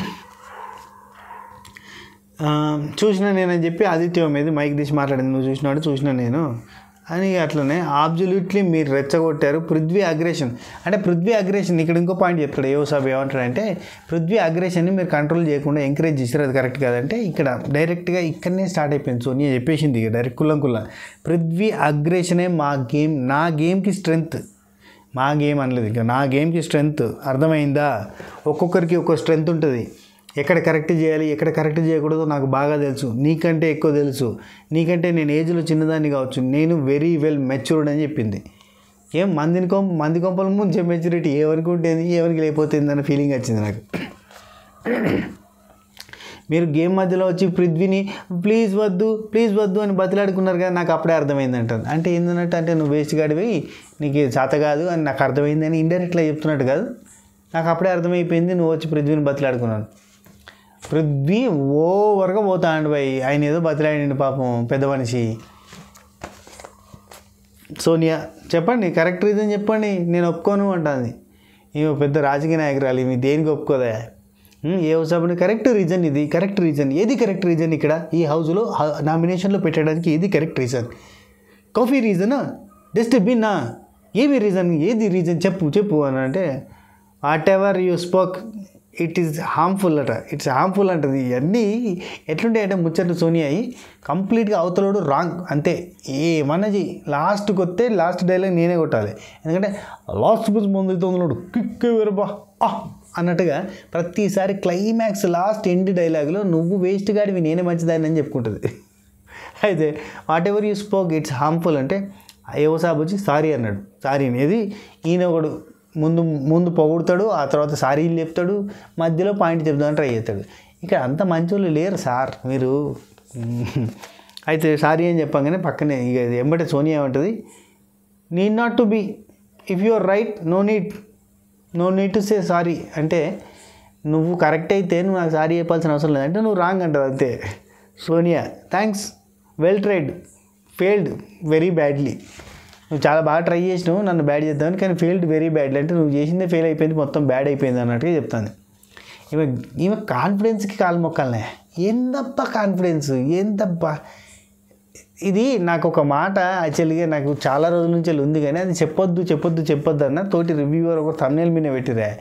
ఆ, చూసినా నేనని చెప్పి ఆదిత్య మీద మైక్ తీసి మాట్లాడింది నువ్వు చూసినాడు చూసినా నేను అని అట్లనే ఆబ్జల్యూట్లీ మీరు రెచ్చగొట్టారు పృథ్వీ అగ్రెషన్ అంటే పృథ్వీ అగ్రెషన్ ఇక్కడ ఇంకో పాయింట్ చెప్తాడు ఏ సాబ్ ఏమంటాడంటే పృథ్వీ అగ్రెషన్ని మీరు కంట్రోల్ చేయకుండా ఎంకరేజ్ చేశారు అది కరెక్ట్ కాదంటే ఇక్కడ డైరెక్ట్గా ఇక్కడనే స్టార్ట్ అయిపోయింది సోనియా చెప్పేసింది ఇక డైరెక్ట్ కుల్లం కుల్లం పృథ్వీ అగ్రెషనే మా గేమ్ నా గేమ్కి స్ట్రెంగ్త్ మా గేమ్ అనలేదు ఇక నా గేమ్కి స్ట్రెంగ్త్ అర్థమైందా ఒక్కొక్కరికి ఒక్కో స్ట్రెంగ్త్ ఉంటుంది ఎక్కడ కరెక్ట్ చేయాలి ఎక్కడ కరెక్ట్ చేయకూడదో నాకు బాగా తెలుసు నీకంటే ఎక్కువ తెలుసు నీకంటే నేను ఏజ్లో చిన్నదాన్ని కావచ్చు నేను వెరీ వెల్ మెచ్యూర్డ్ అని చెప్పింది ఏం మందిని కొం మంది కొంపల ముంచే మెచ్యూరిటీ ఎవరికి ఉంటుంది ఎవరికి లేకపోతుంది అన్న ఫీలింగ్ వచ్చింది నాకు మీరు గేమ్ మధ్యలో వచ్చి పృథ్వీని ప్లీజ్ వద్దు ప్లీజ్ వద్దు అని బతిలాడుకున్నారు కదా నాకు అప్పుడే అర్థమైంది అంటాను అంటే ఏంటన్నట్టు అంటే నువ్వు వేస్ట్ గాడివి నీకు ఇది చేత కాదు అని నాకు అర్థమైంది అని ఇండైరెక్ట్గా చెప్తున్నట్టు కాదు నాకు అప్పుడే అర్థమైపోయింది నువ్వు వచ్చి పృథ్వీని బతిలాడుకున్నాను పృథ్వీ ఓవర్గా పోతాడు భయ్ ఆయన ఏదో బతిలాడండి పాపం పెద్ద మనిషి సోనియా చెప్పండి కరెక్ట్ రీజన్ చెప్పండి నేను ఒప్పుకోను అంటుంది ఈమె పెద్ద రాజకీయ నాయకురాలు ఈమె దేనికి ఒప్పుకోదా ఉమ్, ఏ సభని కరెక్ట్ రీజన్ ఇది కరెక్ట్ రీజన్ ఏది కరెక్ట్ రీజన్ ఇక్కడ ఈ హౌస్లో నామినేషన్లో పెట్టడానికి ఏది కరెక్ట్ రీజన్ కాఫీ రీజనా డస్ట్బిన్నా ఏమి రీజన్ ఏది రీజన్ చెప్పు చెప్పు అని అంటే whatever you spoke it is harmful అట ఇట్స్ హార్మ్ఫుల్ అంటది ఇవన్నీ ఎట్లుంటాయి అంటే ముచ్చట్లు సోనియా అయ్యి కంప్లీట్గా అవతలోడు రాంగ్ అంతే ఏమన్నది లాస్ట్కి వస్తే లాస్ట్ డైలాగ్ నేనే కొట్టాలి ఎందుకంటే లాస్ట్ బుజ్ ముందు తొందరడు కిక్ వేరబా ఆ అన్నట్టుగా ప్రతిసారి క్లైమాక్స్ లాస్ట్ ఎండ్ డైలాగ్లో నువ్వు వేస్ట్ గాడివి నేనే మంచిదాన్ని అని చెప్పుకుంటుంది అయితే whatever you spoke it's harmful అంటే ఏవో సాబ్ వచ్చి సారీ అన్నాడు సారీ అనేది ఈయన ఒకడు ముందు ముందు పొగుడుతాడు ఆ తర్వాత సారీలు చెప్తాడు మధ్యలో పాయింట్ చెప్దామని ట్రై చేస్తాడు ఇక్కడ అంత మంచోళ్ళు లేరు సార్ మీరు అయితే సారీ అని చెప్పగానే పక్కనే ఇక ఎంబటే సోనియా ఏమంటుంది need not to be if you are right no need no need to say sorry అంటే నువ్వు కరెక్ట్ అయితే నువ్వు నాకు సారీ చెప్పాల్సిన అవసరం లేదంటే నువ్వు రాంగ్ అంటావు అంతే Sonia thanks well tried failed very badly నువ్వు చాలా బాగా ట్రై చేసినావు నన్ను బ్యాడ్ చేద్దామని కానీ ఫెయిల్డ్ వెరీ బ్యాడ్లీ అంటే నువ్వు చేసిందే ఫెయిల్ అయిపోయింది మొత్తం బ్యాడ్ అయిపోయింది అన్నట్టుగా చెప్తాను ఈమె ఈమె కాన్ఫిడెన్స్కి కాలు మొక్కలనే ఏందబ్బా కాన్ఫిడెన్స్ ఏందబ్బా ఇది నాకు ఒక మాట యాక్చువల్గా నాకు చాలా రోజుల నుంచి ఉంది కానీ అది చెప్పొద్దు చెప్పొద్దు చెప్పొద్దు అన్న తోటి రివ్యూవర్ ఒక తమ్నేల్ మీద పెట్టిరా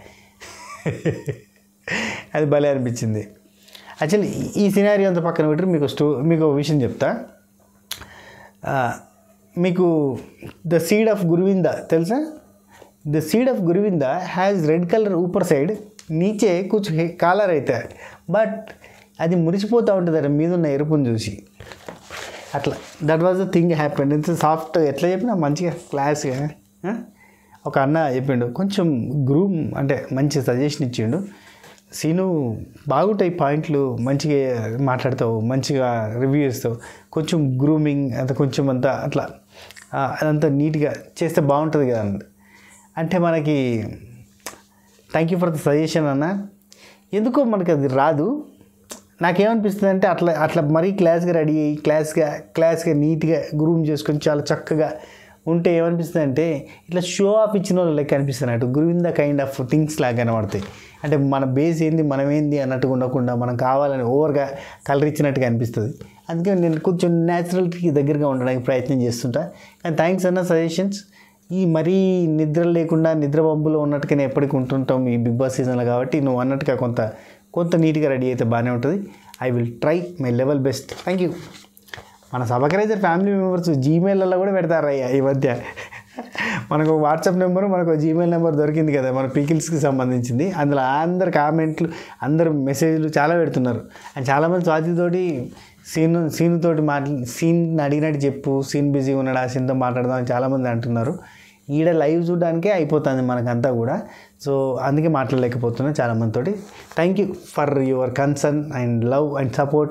అది భలే అనిపించింది యాక్చువల్లీ ఈ సినారీ అంతా పక్కన పెట్టి మీకు స్టో మీకు ఒక విషయం చెప్తా ఆ, మీకు ద సీడ్ ఆఫ్ గురువింద తెలుసా ద సీడ్ ఆఫ్ గురువింద హ్యాస్ రెడ్ కలర్ ఊపర్ సైడ్ నీచే కొంచెం కాలర్ అవుతాయి బట్ అది మురిసిపోతూ ఉంటుంది అక్కడ మీద ఉన్న ఎరుపుని చూసి అట్లా that was the thing happened ఇంత సాఫ్ట్ ఎట్లా చెప్పినా మంచిగా క్లాస్గా ఆ? ఒక అన్న చెప్పిండు కొంచెం గ్రూమ్ అంటే మంచి సజెషన్ ఇచ్చిండు సీను బాగుంటాయి పాయింట్లు మంచిగా మాట్లాడతావు మంచిగా రివ్యూ ఇస్తావు కొంచెం గ్రూమింగ్ అంత కొంచెం అంతా అట్లా ఆ, అదంతా నీట్గా చేస్తే బాగుంటుంది కదా అన్నాడు అంటే మనకి thank you for the suggestion అన్న ఎందుకో మనకి అది రాదు నాకేమనిపిస్తుంది అంటే అట్లా అట్లా మరీ క్లాస్గా రెడీ అయ్యి క్లాస్గా క్లాస్గా నీట్గా గ్రూమ్ చేసుకొని చాలా చక్కగా ఉంటే ఏమనిపిస్తుంది అంటే ఇట్లా షో ఆఫ్ ఇచ్చిన వాళ్ళు లెక్క అనిపిస్తుంది అటు గురువింద కైండ్ ఆఫ్ థింగ్స్ లాగా కనబడతాయి అంటే మన బేస్ ఏంది మనం ఏంది అన్నట్టుగా ఉండకుండా మనం కావాలని ఓవర్గా కలర్ ఇచ్చినట్టుగా అనిపిస్తుంది అందుకే నేను కొంచెం న్యాచురల్కి దగ్గరగా ఉండడానికి ప్రయత్నం చేస్తుంటా కానీ థ్యాంక్స్ అన్న సజెషన్స్ ఈ మరీ నిద్ర లేకుండా నిద్ర పంపులో ఉన్నట్టుగా నేను ఎప్పటికీ ఉంటుంటాం ఈ బిగ్ బాస్ సీజన్లో కాబట్టి నువ్వు అన్నట్టుగా కొంత కొంత నీట్గా రెడీ అయితే బాగానే ఉంటుంది I will try my level best thank you మన సబకరైజర్ ఫ్యామిలీ మెంబర్స్ జీమెయిల్లో కూడా పెడతారు అయ్యా ఈ మధ్య మనకు వాట్సాప్ నెంబరు మనకు జీమెయిల్ నెంబర్ దొరికింది కదా మన పీకిల్స్కి సంబంధించింది అందులో అందరు కామెంట్లు అందరు మెసేజ్లు చాలా పెడుతున్నారు అండ్ చాలామంది స్వాతితోటి సీన్ సీన్తోటి మాట్లా సీన్ అడిగినట్టు చెప్పు సీన్ బిజీగా ఉన్నాడు ఆ సీన్తో మాట్లాడదాం అని చాలామంది అంటున్నారు ఈడ లైవ్ చూడడానికే అయిపోతుంది మనకంతా కూడా సో అందుకే మాట్లాడలేకపోతున్నా చాలామందితోటి thank you for your concern and love and support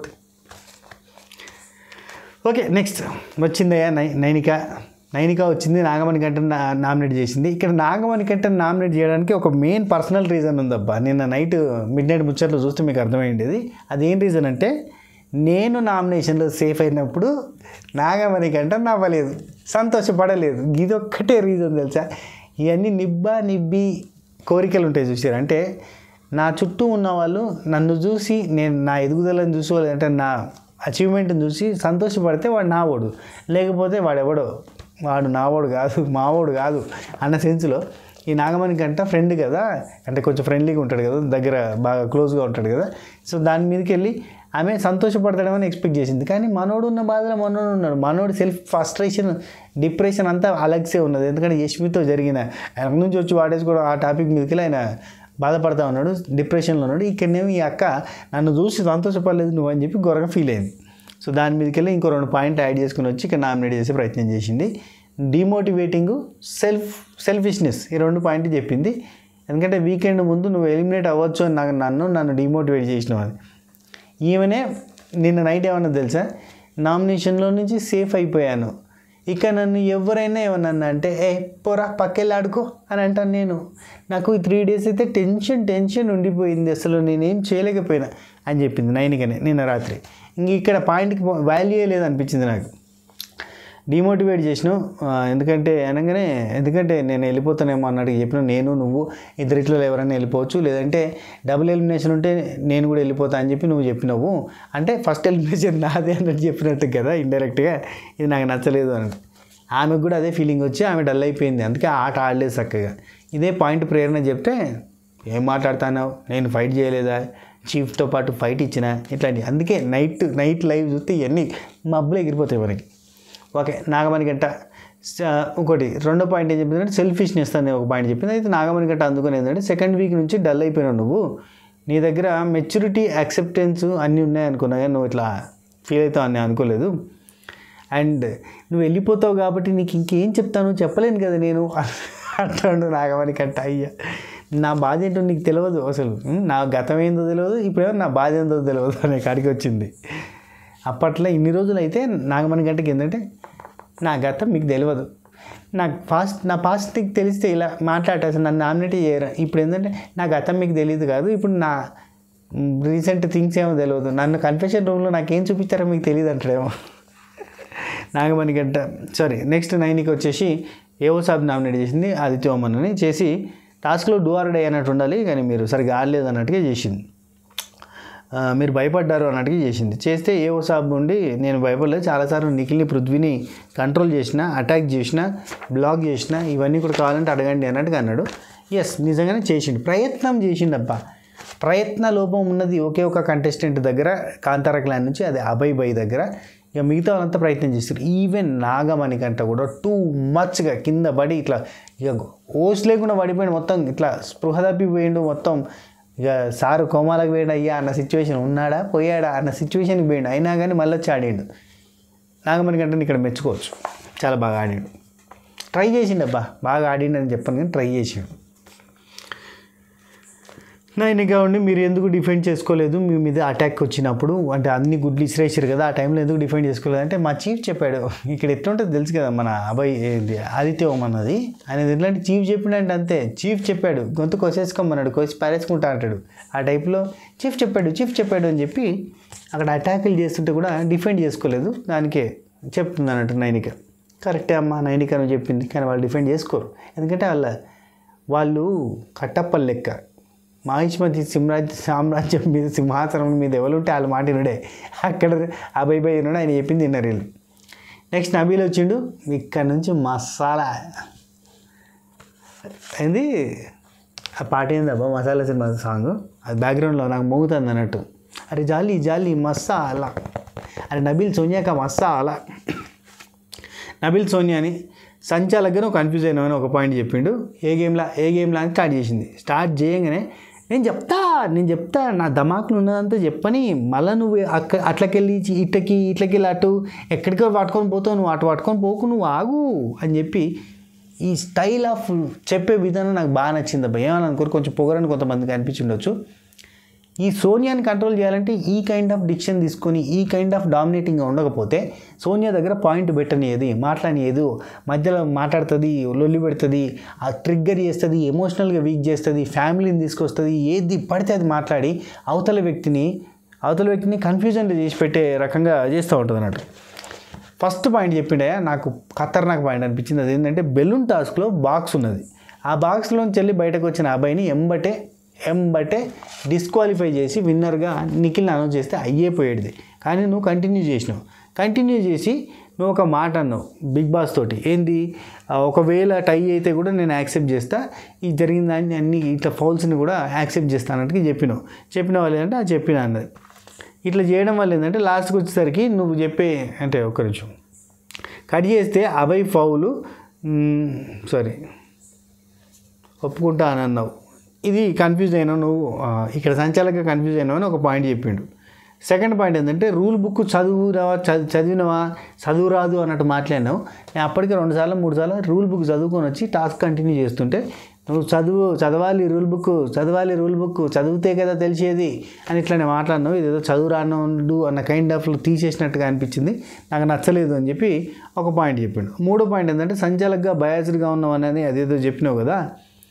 okay next వచ్చిందయ్యా నై నైనిక నైనిక వచ్చింది నాగమణి కంటే నామినేట్ చేసింది ఇక్కడ నాగమణి కంటే నామినేట్ చేయడానికి ఒక మెయిన్ పర్సనల్ రీజన్ ఉందబ్బా నిన్న నైట్ మిడ్ నైట్ ముచ్చట్లు చూస్తే మీకు అర్థమైండేది అదేం రీజన్ అంటే నేను నామినేషన్లో సేఫ్ అయినప్పుడు నాగమణి కంటే నవ్వలేదు సంతోషపడలేదు ఇది ఒక్కటే రీజన్ తెలుసా ఇవన్నీ నిబ్బా నిబ్బి కోరికలు ఉంటాయి చూసారు అంటే నా చుట్టూ ఉన్న వాళ్ళు నన్ను చూసి నేను నా ఎదుగుదలను చూసి వాళ్ళు అంటే నా అచీవ్మెంట్ని చూసి సంతోషపడితే వాడు నావోడు లేకపోతే వాడెవడో వాడు నావోడు కాదు మావోడు కాదు అన్న సెన్స్లో ఈ నాగమణి కంట ఫ్రెండ్ కదా అంటే కొంచెం ఫ్రెండ్లీగా ఉంటాడు కదా దగ్గర బాగా క్లోజ్గా ఉంటాడు కదా సో దాని మీదకి వెళ్ళి ఆమె సంతోషపడతాడమని ఎక్స్పెక్ట్ చేసింది కానీ మనోడు ఉన్న బాధలో మనోడు ఉన్నాడు మనోడు సెల్ఫ్ ఫ్రస్ట్రేషన్ డిప్రెషన్ అంతా అలగ్సే ఉన్నది ఎందుకంటే యష్మితో జరిగిన ఆయన నుంచి వచ్చి వాడేసుకోవడం ఆ టాపిక్ మీదకి వెళ్ళి ఆయన బాధపడతా ఉన్నాడు డిప్రెషన్లో ఉన్నాడు ఇక్కడనేమో ఈ అక్క నన్ను చూసి సంతోషపడలేదు నువ్వు అని చెప్పి ఘోరంగా ఫీల్ అయింది సో దాని మీదకి వెళ్ళి ఇంకో రెండు పాయింట్ యాడ్ చేసుకుని వచ్చి ఇక్కడ నామినేట్ చేసే ప్రయత్నం చేసింది డిమోటివేటింగ్ సెల్ఫ్ సెల్ఫిష్నెస్ ఈ రెండు పాయింట్ చెప్పింది ఎందుకంటే వీకెండ్ ముందు నువ్వు ఎలిమినేట్ అవ్వచ్చు అని నాకు నన్ను నన్ను డిమోటివేట్ చేసినావు అని ఈమెనే నిన్న నైట్ ఏమన్నా తెలుసా నామినేషన్లో నుంచి సేఫ్ అయిపోయాను ఇక నన్ను ఎవరైనా ఏమన్నా అంటే ఏ పోరా పక్కెళ్ళి ఆడుకో అని అంటాను నేను నాకు ఈ త్రీ డేస్ అయితే టెన్షన్ టెన్షన్ ఉండిపోయింది అసలు నేనేం చేయలేకపోయినా అని చెప్పింది నైన్కనే నిన్న రాత్రి ఇంక ఇక్కడ పాయింట్కి వాల్యూ లేదనిపించింది నాకు డిమోటివేట్ చేసినావు ఆ, ఎందుకంటే అనగానే ఎందుకంటే నేను వెళ్ళిపోతానేమో అన్నట్టు చెప్పిన నేను నువ్వు ఇద్దరిట్లో ఎవరైనా వెళ్ళిపోవచ్చు లేదంటే డబుల్ ఎలిమినేషన్ ఉంటే నేను కూడా వెళ్ళిపోతా అని చెప్పి నువ్వు చెప్పినావు అంటే ఫస్ట్ ఎలిమినేషన్ నాదే అన్నట్టు చెప్పినట్టు కదా ఇండైరెక్ట్గా ఇది నాకు నచ్చలేదు అన్నట్టు ఆమెకు కూడా అదే ఫీలింగ్ వచ్చి ఆమె డల్ అయిపోయింది అందుకే ఆ ఆట ఆడలేదు చక్కగా ఇదే పాయింట్ ప్రేరణ చెప్తే ఏం మాట్లాడుతాను నేను ఫైట్ చేయలేదా చీఫ్తో పాటు ఫైట్ ఇచ్చిన ఇట్లాంటి అందుకే నైట్ నైట్ లైవ్ చూస్తే ఇవన్నీ మబ్బులు ఎగిరిపోతాయి మనకి ఓకే నాగమణి గంట స- ఇంకోటి రెండో పాయింట్ ఏం చెప్పిందంటే సెల్ఫిష్నెస్ అనే ఒక పాయింట్ చెప్పింది అయితే నాగమణి గంట అందుకుని ఏంటంటే సెకండ్ వీక్ నుంచి డల్ అయిపోయినావు నువ్వు నీ దగ్గర మెచ్యూరిటీ యాక్సెప్టెన్స్ అన్నీ ఉన్నాయి అనుకున్నా కానీ నువ్వు ఇట్లా ఫీల్ అవుతావు అని అనుకోలేదు అండ్ నువ్వు వెళ్ళిపోతావు కాబట్టి నీకు ఇంకేం చెప్తాను చెప్పలేను కదా నేను అంటాడు నాగమణి కట్ట అయ్యా నా బాధ ఏంటో నీకు తెలియదు అసలు ఉం? నా గతం ఏందో తెలియదు ఇప్పుడేమో నా బాధ ఏందో తెలియదు అనే కాడికి వచ్చింది అప్పట్లో ఇన్ని రోజులు అయితే నాగమణి గంటకి ఏంటంటే నా గతం మీకు తెలియదు నాకు ఫాస్ట్ నా పాస్ట్ నీకు తెలిస్తే ఇలా మాట్లాడేసి నన్ను నామినేట్ చేయరు ఇప్పుడు ఏంటంటే నా గతం మీకు తెలియదు కాదు ఇప్పుడు నా రీసెంట్ థింగ్స్ ఏమో తెలియదు నన్ను కన్ఫెషన్ రూమ్లో నాకేం చూపించారో మీకు తెలియదు అంటాడేమో నాగమణి గంట సారీ నెక్స్ట్ నైన్కి వచ్చేసి ఏవో సాబ్ నామినేట్ చేసింది ఆదిత్య ఓమన్ని చేసి టాస్క్లో డూ ఆర్ డే అన్నట్టు ఉండాలి కానీ మీరు సరిగా ఆడలేదు అన్నట్టుగా చేసింది ఆ, మీరు భయపడ్డారు అన్నట్టుగా చేసింది చేస్తే ఏ ఓ సాబ్ ఉండి నేను భయపడలేదు చాలాసార్లు నిఖిల్ని పృథ్వీని కంట్రోల్ చేసిన అటాక్ చేసిన బ్లాక్ చేసిన ఇవన్నీ కూడా కావాలంటే అడగండి అన్నట్టుగా అన్నాడు ఎస్ నిజంగానే చేసిండు ప్రయత్నం చేసిండబ్బా ప్రయత్న లోపం ఉన్నది ఒకే ఒక కంటెస్టెంట్ దగ్గర కాంతార క్లాన్ నుంచి అది అభయ్ బై దగ్గర ఇక మిగతా వాళ్ళంతా ప్రయత్నం చేస్తారు ఈవెన్ నాగమణి కంట కూడా టూ మచ్గా కింద పడి ఇట్లా ఇక ఓస్ లేకుండా పడిపోయిండు మొత్తం ఇట్లా స్పృహ తప్పిపోయిండు మొత్తం ఇక సారు కోమాలకు పోయాడు అయ్యా అన్న సిచ్యువేషన్ ఉన్నాడా పోయాడా అన్న సిచ్యువేషన్కి పోయిండు అయినా కానీ మళ్ళీ వచ్చి ఆడిండు నాగమణి కంటే ఇక్కడ మెచ్చుకోవచ్చు చాలా బాగా ఆడిండు ట్రై చేసిండు అబ్బా బాగా ఆడిండు అని చెప్పాను కానీ ట్రై చేసిండు నైన్గా ఉండి మీరు ఎందుకు డిఫెండ్ చేసుకోలేదు మీ మీద అటాక్ వచ్చినప్పుడు అంటే అన్ని గుడ్లు ఇసిరేసారు కదా ఆ టైంలో ఎందుకు డిఫెండ్ చేసుకోలేదు అంటే మా చీఫ్ చెప్పాడు ఇక్కడ ఎట్లుంటుంది తెలుసు కదా మన అభయ్ ఏంది ఆదిత్య ఓం అన్నది ఆయన ఎట్లాంటి చీఫ్ చెప్పినంటే అంతే చీఫ్ చెప్పాడు గొంతు కొసేసుకోమన్నాడు కోసి పారేసుకుంటా అంటాడు ఆ టైప్లో చీఫ్ చెప్పాడు చీఫ్ చెప్పాడు అని చెప్పి అక్కడ అటాకులు చేస్తుంటే కూడా డిఫెండ్ చేసుకోలేదు దానికే చెప్తుంది అన్నట్టు నైనిక కరెక్టే అమ్మా నైనిక అని చెప్పింది కానీ వాళ్ళు డిఫెండ్ చేసుకోరు ఎందుకంటే వాళ్ళ వాళ్ళు కట్టప్పల లెక్క మహిష్మతి సింరాజ్ సామ్రాజ్యం మీద సింహాసనం మీద ఎవరుంటే వాళ్ళ మాట వినడే అక్కడ అబ్బాయి బై విన్నాడు ఆయన చెప్పింది తిన్నారు వీళ్ళు నెక్స్ట్ నబీల్ వచ్చిండు ఇక్కడ నుంచి మసాలా ఏంది ఆ పాట ఏంది అబ్బా మసాలా సినిమా సాంగ్ అది బ్యాక్గ్రౌండ్లో నాకు మోగుతుంది అన్నట్టు అరే జాలి జాలి మస్సా అలా అరే నబీల్ సోనియాక మస్సా అలా నబిల్ సోనియాని సంచాలకుగా కన్ఫ్యూజ్ అయినామని ఒక పాయింట్ చెప్పిండు ఏ గేమ్లా ఏ గేమ్లా అని స్టార్ట్ చేసింది స్టార్ట్ చేయగానే నేను చెప్తా నేను చెప్తా నా ధమాకులు ఉన్నదంతా చెప్పని మళ్ళీ నువ్వు అక్క అట్లకెళ్ళి ఇట్లకి ఇట్లకెళ్ళి అటు ఎక్కడికో పట్టుకొని పోతావు నువ్వు అటు పట్టుకొని పోకు నువ్వు ఆగు అని చెప్పి ఈ స్టైల్ ఆఫ్ చెప్పే విధానం నాకు బాగా నచ్చింది అబ్బా ఏమని అనుకోరు కొంచెం పొగరని కొంతమందికి అనిపించిండొచ్చు ఈ సోనియాని కంట్రోల్ చేయాలంటే ఈ కైండ్ ఆఫ్ డిక్షన్ తీసుకొని ఈ కైండ్ ఆఫ్ డామినేటింగ్గా ఉండకపోతే సోనియా దగ్గర పాయింట్ పెట్టనియదు మాట్లాడియదు మధ్యలో మాట్లాడుతుంది లొల్లి పెడుతుంది ఆ ట్రిగ్గర్ చేస్తుంది ఎమోషనల్గా వీక్ చేస్తుంది ఫ్యామిలీని తీసుకొస్తుంది ఏది పడితే అది మాట్లాడి అవతల వ్యక్తిని అవతల వ్యక్తిని కన్ఫ్యూజన్లో చేసి పెట్టే రకంగా చేస్తూ ఉంటుంది అన్నట్టు ఫస్ట్ పాయింట్ చెప్పిండే నాకు ఖతర్నాక్ పాయింట్ అనిపించింది అది ఏంటంటే బెలూన్ టాస్క్లో బాక్స్ ఉన్నది ఆ బాక్స్లోంచి వెళ్ళి బయటకు వచ్చిన అబ్బాయిని ఎంబటే ఎంబటే డిస్క్వాలిఫై చేసి విన్నర్గా నిఖిల్ని అనౌన్స్ చేస్తే అయ్యేపోయేది కానీ నువ్వు కంటిన్యూ చేసినావు కంటిన్యూ చేసి నువ్వు ఒక మాట అన్నావు బిగ్ బాస్ తోటి ఏంది ఆ, ఒకవేళ టై అయితే కూడా నేను యాక్సెప్ట్ చేస్తా ఈ జరిగిన దాన్ని అన్ని ఇట్లా ఫౌల్స్ని కూడా యాక్సెప్ట్ చేస్తానంటే చెప్పినావు చెప్పిన వాళ్ళు ఏంటంటే అది చెప్పిన అన్నది ఇట్లా చేయడం వల్ల ఏంటంటే లాస్ట్కి వచ్చేసరికి నువ్వు చెప్పే అంటే ఒక నిమిషం కట్ చేస్తే అభయ్ ఫౌలు సారీ ఒప్పుకుంటా అని అన్నావు ఇది కన్ఫ్యూజ్ అయినావు నువ్వు ఆ, ఇక్కడ సంచాలకంగా కన్ఫ్యూజ్ అయినావు అని ఒక పాయింట్ చెప్పిండు సెకండ్ పాయింట్ ఏంటంటే రూల్ బుక్ చదువు రావా చ- చదివినవా చదువు రాదు అన్నట్టు మాట్లాడినావు నేను అప్పటికే రెండు సార్లు మూడు సార్లు రూల్ బుక్ చదువుకొని వచ్చి టాస్క్ కంటిన్యూ చేస్తుంటే నువ్వు చదువు చదవాలి రూల్ బుక్ చదవాలి రూల్ బుక్ చదివితే కదా తెలిసేది అని ఇట్లానే మాట్లాడినావు ఇదేదో చదువు రానుండు అన్న కైండ్ ఆఫ్ తీసేసినట్టుగా అనిపించింది నాకు నచ్చలేదు అని చెప్పి ఒక పాయింట్ చెప్పిండు మూడో పాయింట్ ఏంటంటే సంచాలకుగా బయాస్డ్గా ఉన్నావు అనేది అదేదో చెప్పినావు కదా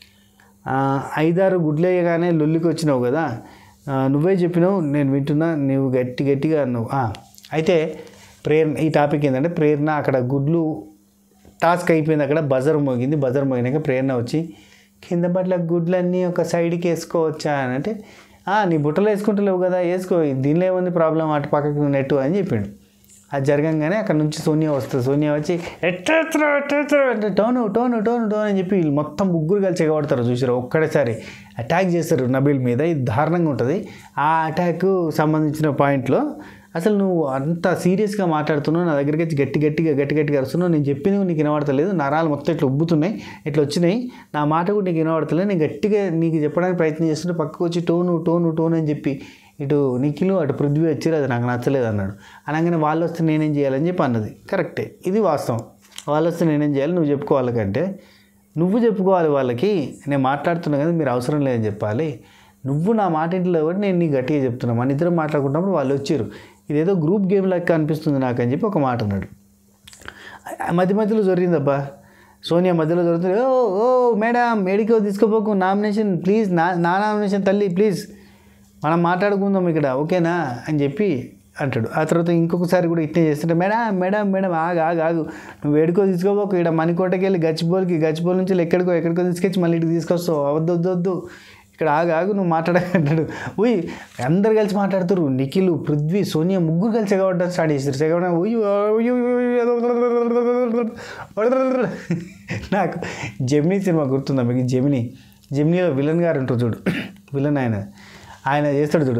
ఆ, ఐదారు గుడ్లేయగానే లొల్లికి వచ్చినావు కదా ఆ, నువ్వే చెప్పినావు నేను వింటున్నా నువ్వు గట్టి గట్టిగా అన్నావు ఆ, అయితే ప్రేరణ ఈ టాపిక్ ఏంటంటే ప్రేరణ అక్కడ గుడ్లు టాస్క్ అయిపోయింది అక్కడ బజర్ మోగింది బజర్ మోగినాక ప్రేరణ వచ్చి కింద పట్ల గుడ్లన్నీ ఒక సైడ్కి వేసుకోవచ్చా అని అంటే "ఆ, నీ బుట్టలో వేసుకుంటలేవు కదా వేసుకో దీనిలో ఏముంది ప్రాబ్లం అటు పక్కకు నెట్టు అని చెప్పిండు అది జరగంగానే అక్కడ నుంచి సోనియా వస్తుంది సోనియా వచ్చి ఎట్టేస్తున్నావు ఎట్టేస్తున్నావు అంటే టోను టోను టోను టోన్ అని చెప్పి వీళ్ళు మొత్తం ముగ్గురు కలిసి ఎగబడతారు చూసారు ఒక్కడేసారి అటాక్ చేస్తారు నబీల్ మీద ఇది దారుణంగా ఉంటుంది ఆ అటాక్ సంబంధించిన పాయింట్లో అసలు నువ్వు అంత సీరియస్గా మాట్లాడుతున్నావు నా దగ్గరికి వచ్చి గట్టి గట్టిగా గట్టి గట్టిగా అరుస్తున్నావు నేను చెప్పింది నీకు వినబడతలేదు నరాలు మొత్తం ఇట్లా ఉబ్బుతున్నాయి ఇట్లా వచ్చినాయి నా మాట కూడా నీకు వినబడతలేదు నేను గట్టిగా నీకు చెప్పడానికి ప్రయత్నం చేస్తుంటే పక్కకు వచ్చి టోను టోను టోను అని చెప్పి ఇటు నిఖిలు అటు పృథ్వీ వచ్చారు అది నాకు నచ్చలేదు అన్నాడు అనగానే వాళ్ళు వస్తే నేనేం చేయాలని చెప్పి అన్నది కరెక్టే ఇది వాస్తవం వాళ్ళు వస్తే నేనేం చేయాలి నువ్వు చెప్పుకోవాలకంటే నువ్వు చెప్పుకోవాలి వాళ్ళకి నేను మాట్లాడుతున్నా కదా మీరు అవసరం లేదని చెప్పాలి నువ్వు నా మాట ఇంట్లో కాబట్టి నేను నీకు గట్టిగా చెప్తున్నా మన ఇద్దరం మాట్లాడుకుంటున్నప్పుడు వాళ్ళు వచ్చారు ఇదేదో గ్రూప్ గేమ్ లెక్క అనిపిస్తుంది నాకు అని చెప్పి ఒక మాట అన్నాడు మధ్య మధ్యలో జరిగిందబ్బా సోనియా మధ్యలో జరుగుతుంది ఓ ఓ మేడం మేడికో తీసుకోపోకు నామినేషన్ ప్లీజ్ నా నా నామినేషన్ తల్లి ప్లీజ్ మనం మాట్లాడుకుందాం ఇక్కడ ఓకేనా అని చెప్పి అంటాడు ఆ తర్వాత ఇంకొకసారి కూడా ఇట్నే చేస్తుంటే మేడం మేడం మేడం ఆగు ఆగు ఆగు నువ్వు వేడుకో తీసుకోపోకు ఇక్కడ మణికోటకి వెళ్ళి గచ్చిబోల్కి గచ్చిబోల్ నుంచి ఎక్కడికో ఎక్కడికో తీసుకొచ్చి మళ్ళీ ఇటు తీసుకొస్తావు వద్దు వద్దు వద్దు ఇక్కడ ఆగు ఆగు నువ్వు మాట్లాడకంటాడు ఉయ్ అందరు కలిసి మాట్లాడుతారు నిఖిల్ పృథ్వీ సోనియా ముగ్గురు కలిసి ఎగవడం స్టార్ట్ చేస్తారు ఎగవడం ఉయ్ ఉయ్ ఉయ్ నాకు జెమినీ సినిమా గుర్తుందా మీకు జెమినీ జెమినీలో విలన్ గారు ఉంటారు చూడు విలన్ ఆయన ఆయన చేస్తాడు చూడు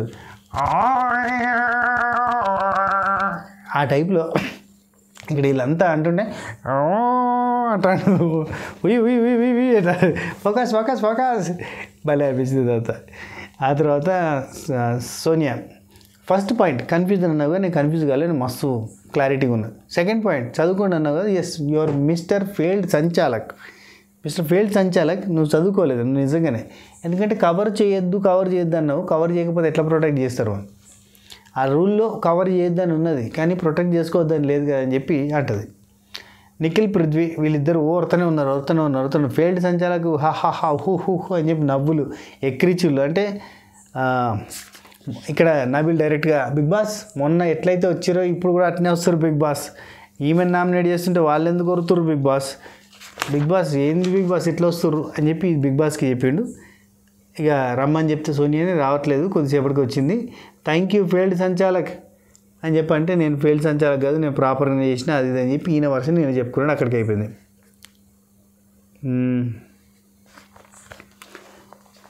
ఆ టైప్లో ఇక్కడ వీళ్ళంతా అంటుండే "ఆ" అంటాడు ఉయ్ ఉయ్ ఉయ్ ఉయ్ ఉయ్ అంటాడు. ఫోకస్ ఫోకస్ ఫోకస్ భలే అనిపించింది తర్వాత ఆ తర్వాత స- సోనియా ఫస్ట్ పాయింట్ కన్ఫ్యూజన్ అన్నావు కానీ నేను కన్ఫ్యూజ్ కాలేదు మస్తు క్లారిటీగా ఉన్నది సెకండ్ పాయింట్ చదువుకోండి అన్నావు కదా ఎస్ యువర్ మిస్టర్ ఫెయిల్డ్ సంచాలక్ మిస్టర్ ఫెయిల్డ్ సంచాలక్ నువ్వు చదువుకోలేదు నువ్వు నిజంగానే ఎందుకంటే కవర్ చేయొద్దు కవర్ చేయొద్దు అన్నావు కవర్ చేయకపోతే ఎట్లా ప్రొటెక్ట్ చేస్తారు వాళ్ళు ఆ రూల్లో కవర్ చేయొద్దని ఉన్నది కానీ ప్రొటెక్ట్ చేసుకోవద్దని లేదు కదా అని చెప్పి అంటది నిఖిల్ పృథ్వీ వీళ్ళిద్దరు ఓర్తనే ఉన్నారు ఓర్తనే ఉన్నారు ఓర్తనే ఫెయిల్డ్ సంచాలకు హా హా హా హూ హూ హూ అని చెప్పి నవ్వులు ఎక్కిరిచులు అంటే ఆ, ఇక్కడ నబిల్ డైరెక్ట్గా బిగ్ బాస్ మొన్న ఎట్లయితే వచ్చారో ఇప్పుడు కూడా అట్నే వస్తారు బిగ్ బాస్ ఈమెను నామినేట్ చేస్తుంటే వాళ్ళు ఎందుకు కొరుతురు బిగ్ బాస్ బిగ్ బాస్ ఏంది బిగ్ బాస్ ఎట్లా వస్తారు అని చెప్పి బిగ్ బాస్కి చెప్పిండు ఇక రమ్మని చెప్తే సోనియాని రావట్లేదు కొద్దిసేపటికి వచ్చింది థ్యాంక్ యూ ఫెయిల్డ్ సంచాలక్ అని చెప్పి అంటే నేను ఫెయిల్డ్ సంచాలక్ కాదు నేను ప్రాపర్గా చేసిన అది ఇది అని చెప్పి ఈయన వర్షన్ నేను చెప్పుకున్నాను అక్కడికి అయిపోయింది మ్మ్.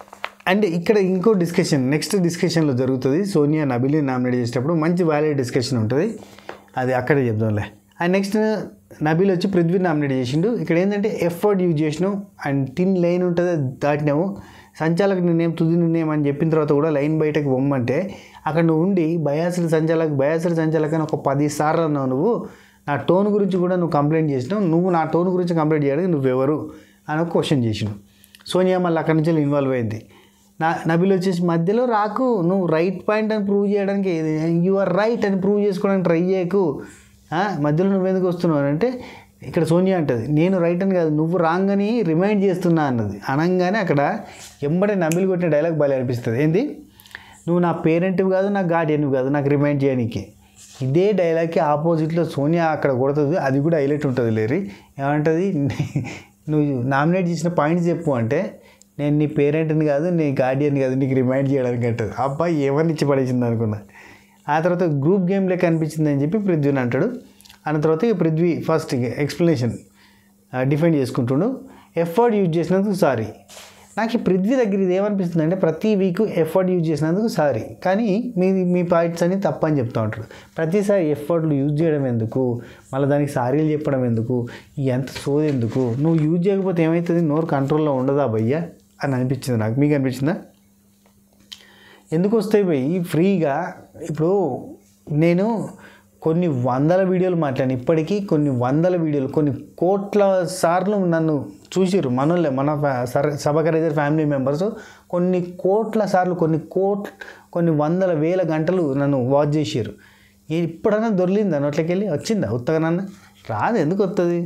అండ్ ఇక్కడ ఇంకో డిస్కషన్ నెక్స్ట్ డిస్కషన్లో జరుగుతుంది సోనియా నబిల్ని నామినేట్ చేసేటప్పుడు మంచి వ్యాలిడ్ డిస్కషన్ ఉంటుంది అది అక్కడే చెప్దాంలే అండ్ నెక్స్ట్ నబీల్ వచ్చి పృథ్వీ నామినేట్ చేసిండు ఇక్కడ ఏంటంటే ఎఫర్ట్ యూజ్ చేసినావు అండ్ తిన్ లైన్ ఉంటుంది దాటినావు సంచాలక నిర్ణయం తుది నిర్ణయం అని చెప్పిన తర్వాత కూడా లైన్ బయటకు పొమ్మంటే అక్కడ నువ్వు ఉండి బయాసుడు సంచాలక బయాసుడు సంచాలక అని ఒక పది సార్లు అన్నావు నువ్వు నా టోన్ గురించి కూడా నువ్వు కంప్లైంట్ చేసినావు నువ్వు నా టోన్ గురించి కంప్లైంట్ చేయడానికి నువ్వెవరు అని ఒక క్వశ్చన్ చేసినావు సోనియా మళ్ళీ అక్కడి నుంచి ఇన్వాల్వ్ అయింది నా నబిల్ వచ్చేసి మధ్యలో రాకు నువ్వు రైట్ పాయింట్ అని ప్రూవ్ చేయడానికి యు ఆర్ రైట్ అని ప్రూవ్ చేసుకోవడానికి ట్రై చేయకు ఆ, మధ్యలో నువ్వు ఎందుకు వస్తున్నావు అని అంటే ఇక్కడ సోనియా అంటది నేను రైట్ అని కాదు నువ్వు రాంగ్ అని రిమైండ్ చేస్తున్నా అన్నది అనగానే అక్కడ ఎంబడే నబిల్ కొట్టిన డైలాగ్ భలే అనిపిస్తుంది ఏంది నువ్వు నా పేరెంట్వి కాదు నా గార్డియన్వి కాదు నాకు రిమైండ్ చేయడానికి ఇదే డైలాగ్కి ఆపోజిట్లో సోనియా అక్కడ కొడుతుంది అది కూడా హైలైట్ ఉంటుంది లేరి ఏమంటుంది నువ్వు నామినేట్ చేసిన పాయింట్స్ చెప్పు అంటే నేను నీ పేరెంట్ని కాదు నీ గార్డియన్ కాదు నీకు రిమైండ్ చేయడానికి అంటది అబ్బాయి ఎవరిని ఇచ్చి పడేసింది అనుకున్నా ఆ తర్వాత గ్రూప్ గేమ్ లెక్క అనిపించింది అని చెప్పి పృథ్వీని అంటాడు అన్న తర్వాత ఇక పృథ్వీ ఫస్ట్ ఎక్స్ప్లెనేషన్ డిఫైన్ చేసుకుంటుండు ఎఫర్ట్ యూజ్ చేసినందుకు సారీ నాకు ఈ పృథ్వీ దగ్గర ఇది ఏమనిపిస్తుంది అంటే ప్రతి వీక్ ఎఫర్ట్ యూజ్ చేసినందుకు సారీ కానీ మీ మీ పాయింట్స్ అని తప్ప అని చెప్తా ఉంటాడు ప్రతిసారి ఎఫర్ట్లు యూజ్ చేయడం ఎందుకు మళ్ళీ దానికి సారీలు చెప్పడం ఎందుకు ఈ ఎంత సోది ఎందుకు నువ్వు యూజ్ చేయకపోతే ఏమవుతుంది నోరు కంట్రోల్లో ఉండదా భయ్యా అని అనిపించింది నాకు మీకు అనిపించిందా ఎందుకు వస్తాయి పోయి ఫ్రీగా ఇప్పుడు నేను కొన్ని వందల వీడియోలు మాట్లాడిన ఇప్పటికీ కొన్ని వందల వీడియోలు కొన్ని కోట్ల సార్లు నన్ను చూసిర్రు మనోళ్ళే మన ఫ్యా- సర సభకరైజర్ ఫ్యామిలీ మెంబర్స్ కొన్ని కోట్ల సార్లు కొన్ని కోట్ కొన్ని వందల వేల గంటలు నన్ను వాచ్ చేసారు ఇప్పుడన్నా దొరికిందా నోట్లోకి వెళ్ళి వచ్చిందా ఉత్తగనన్నా రాదు ఎందుకు వస్తుంది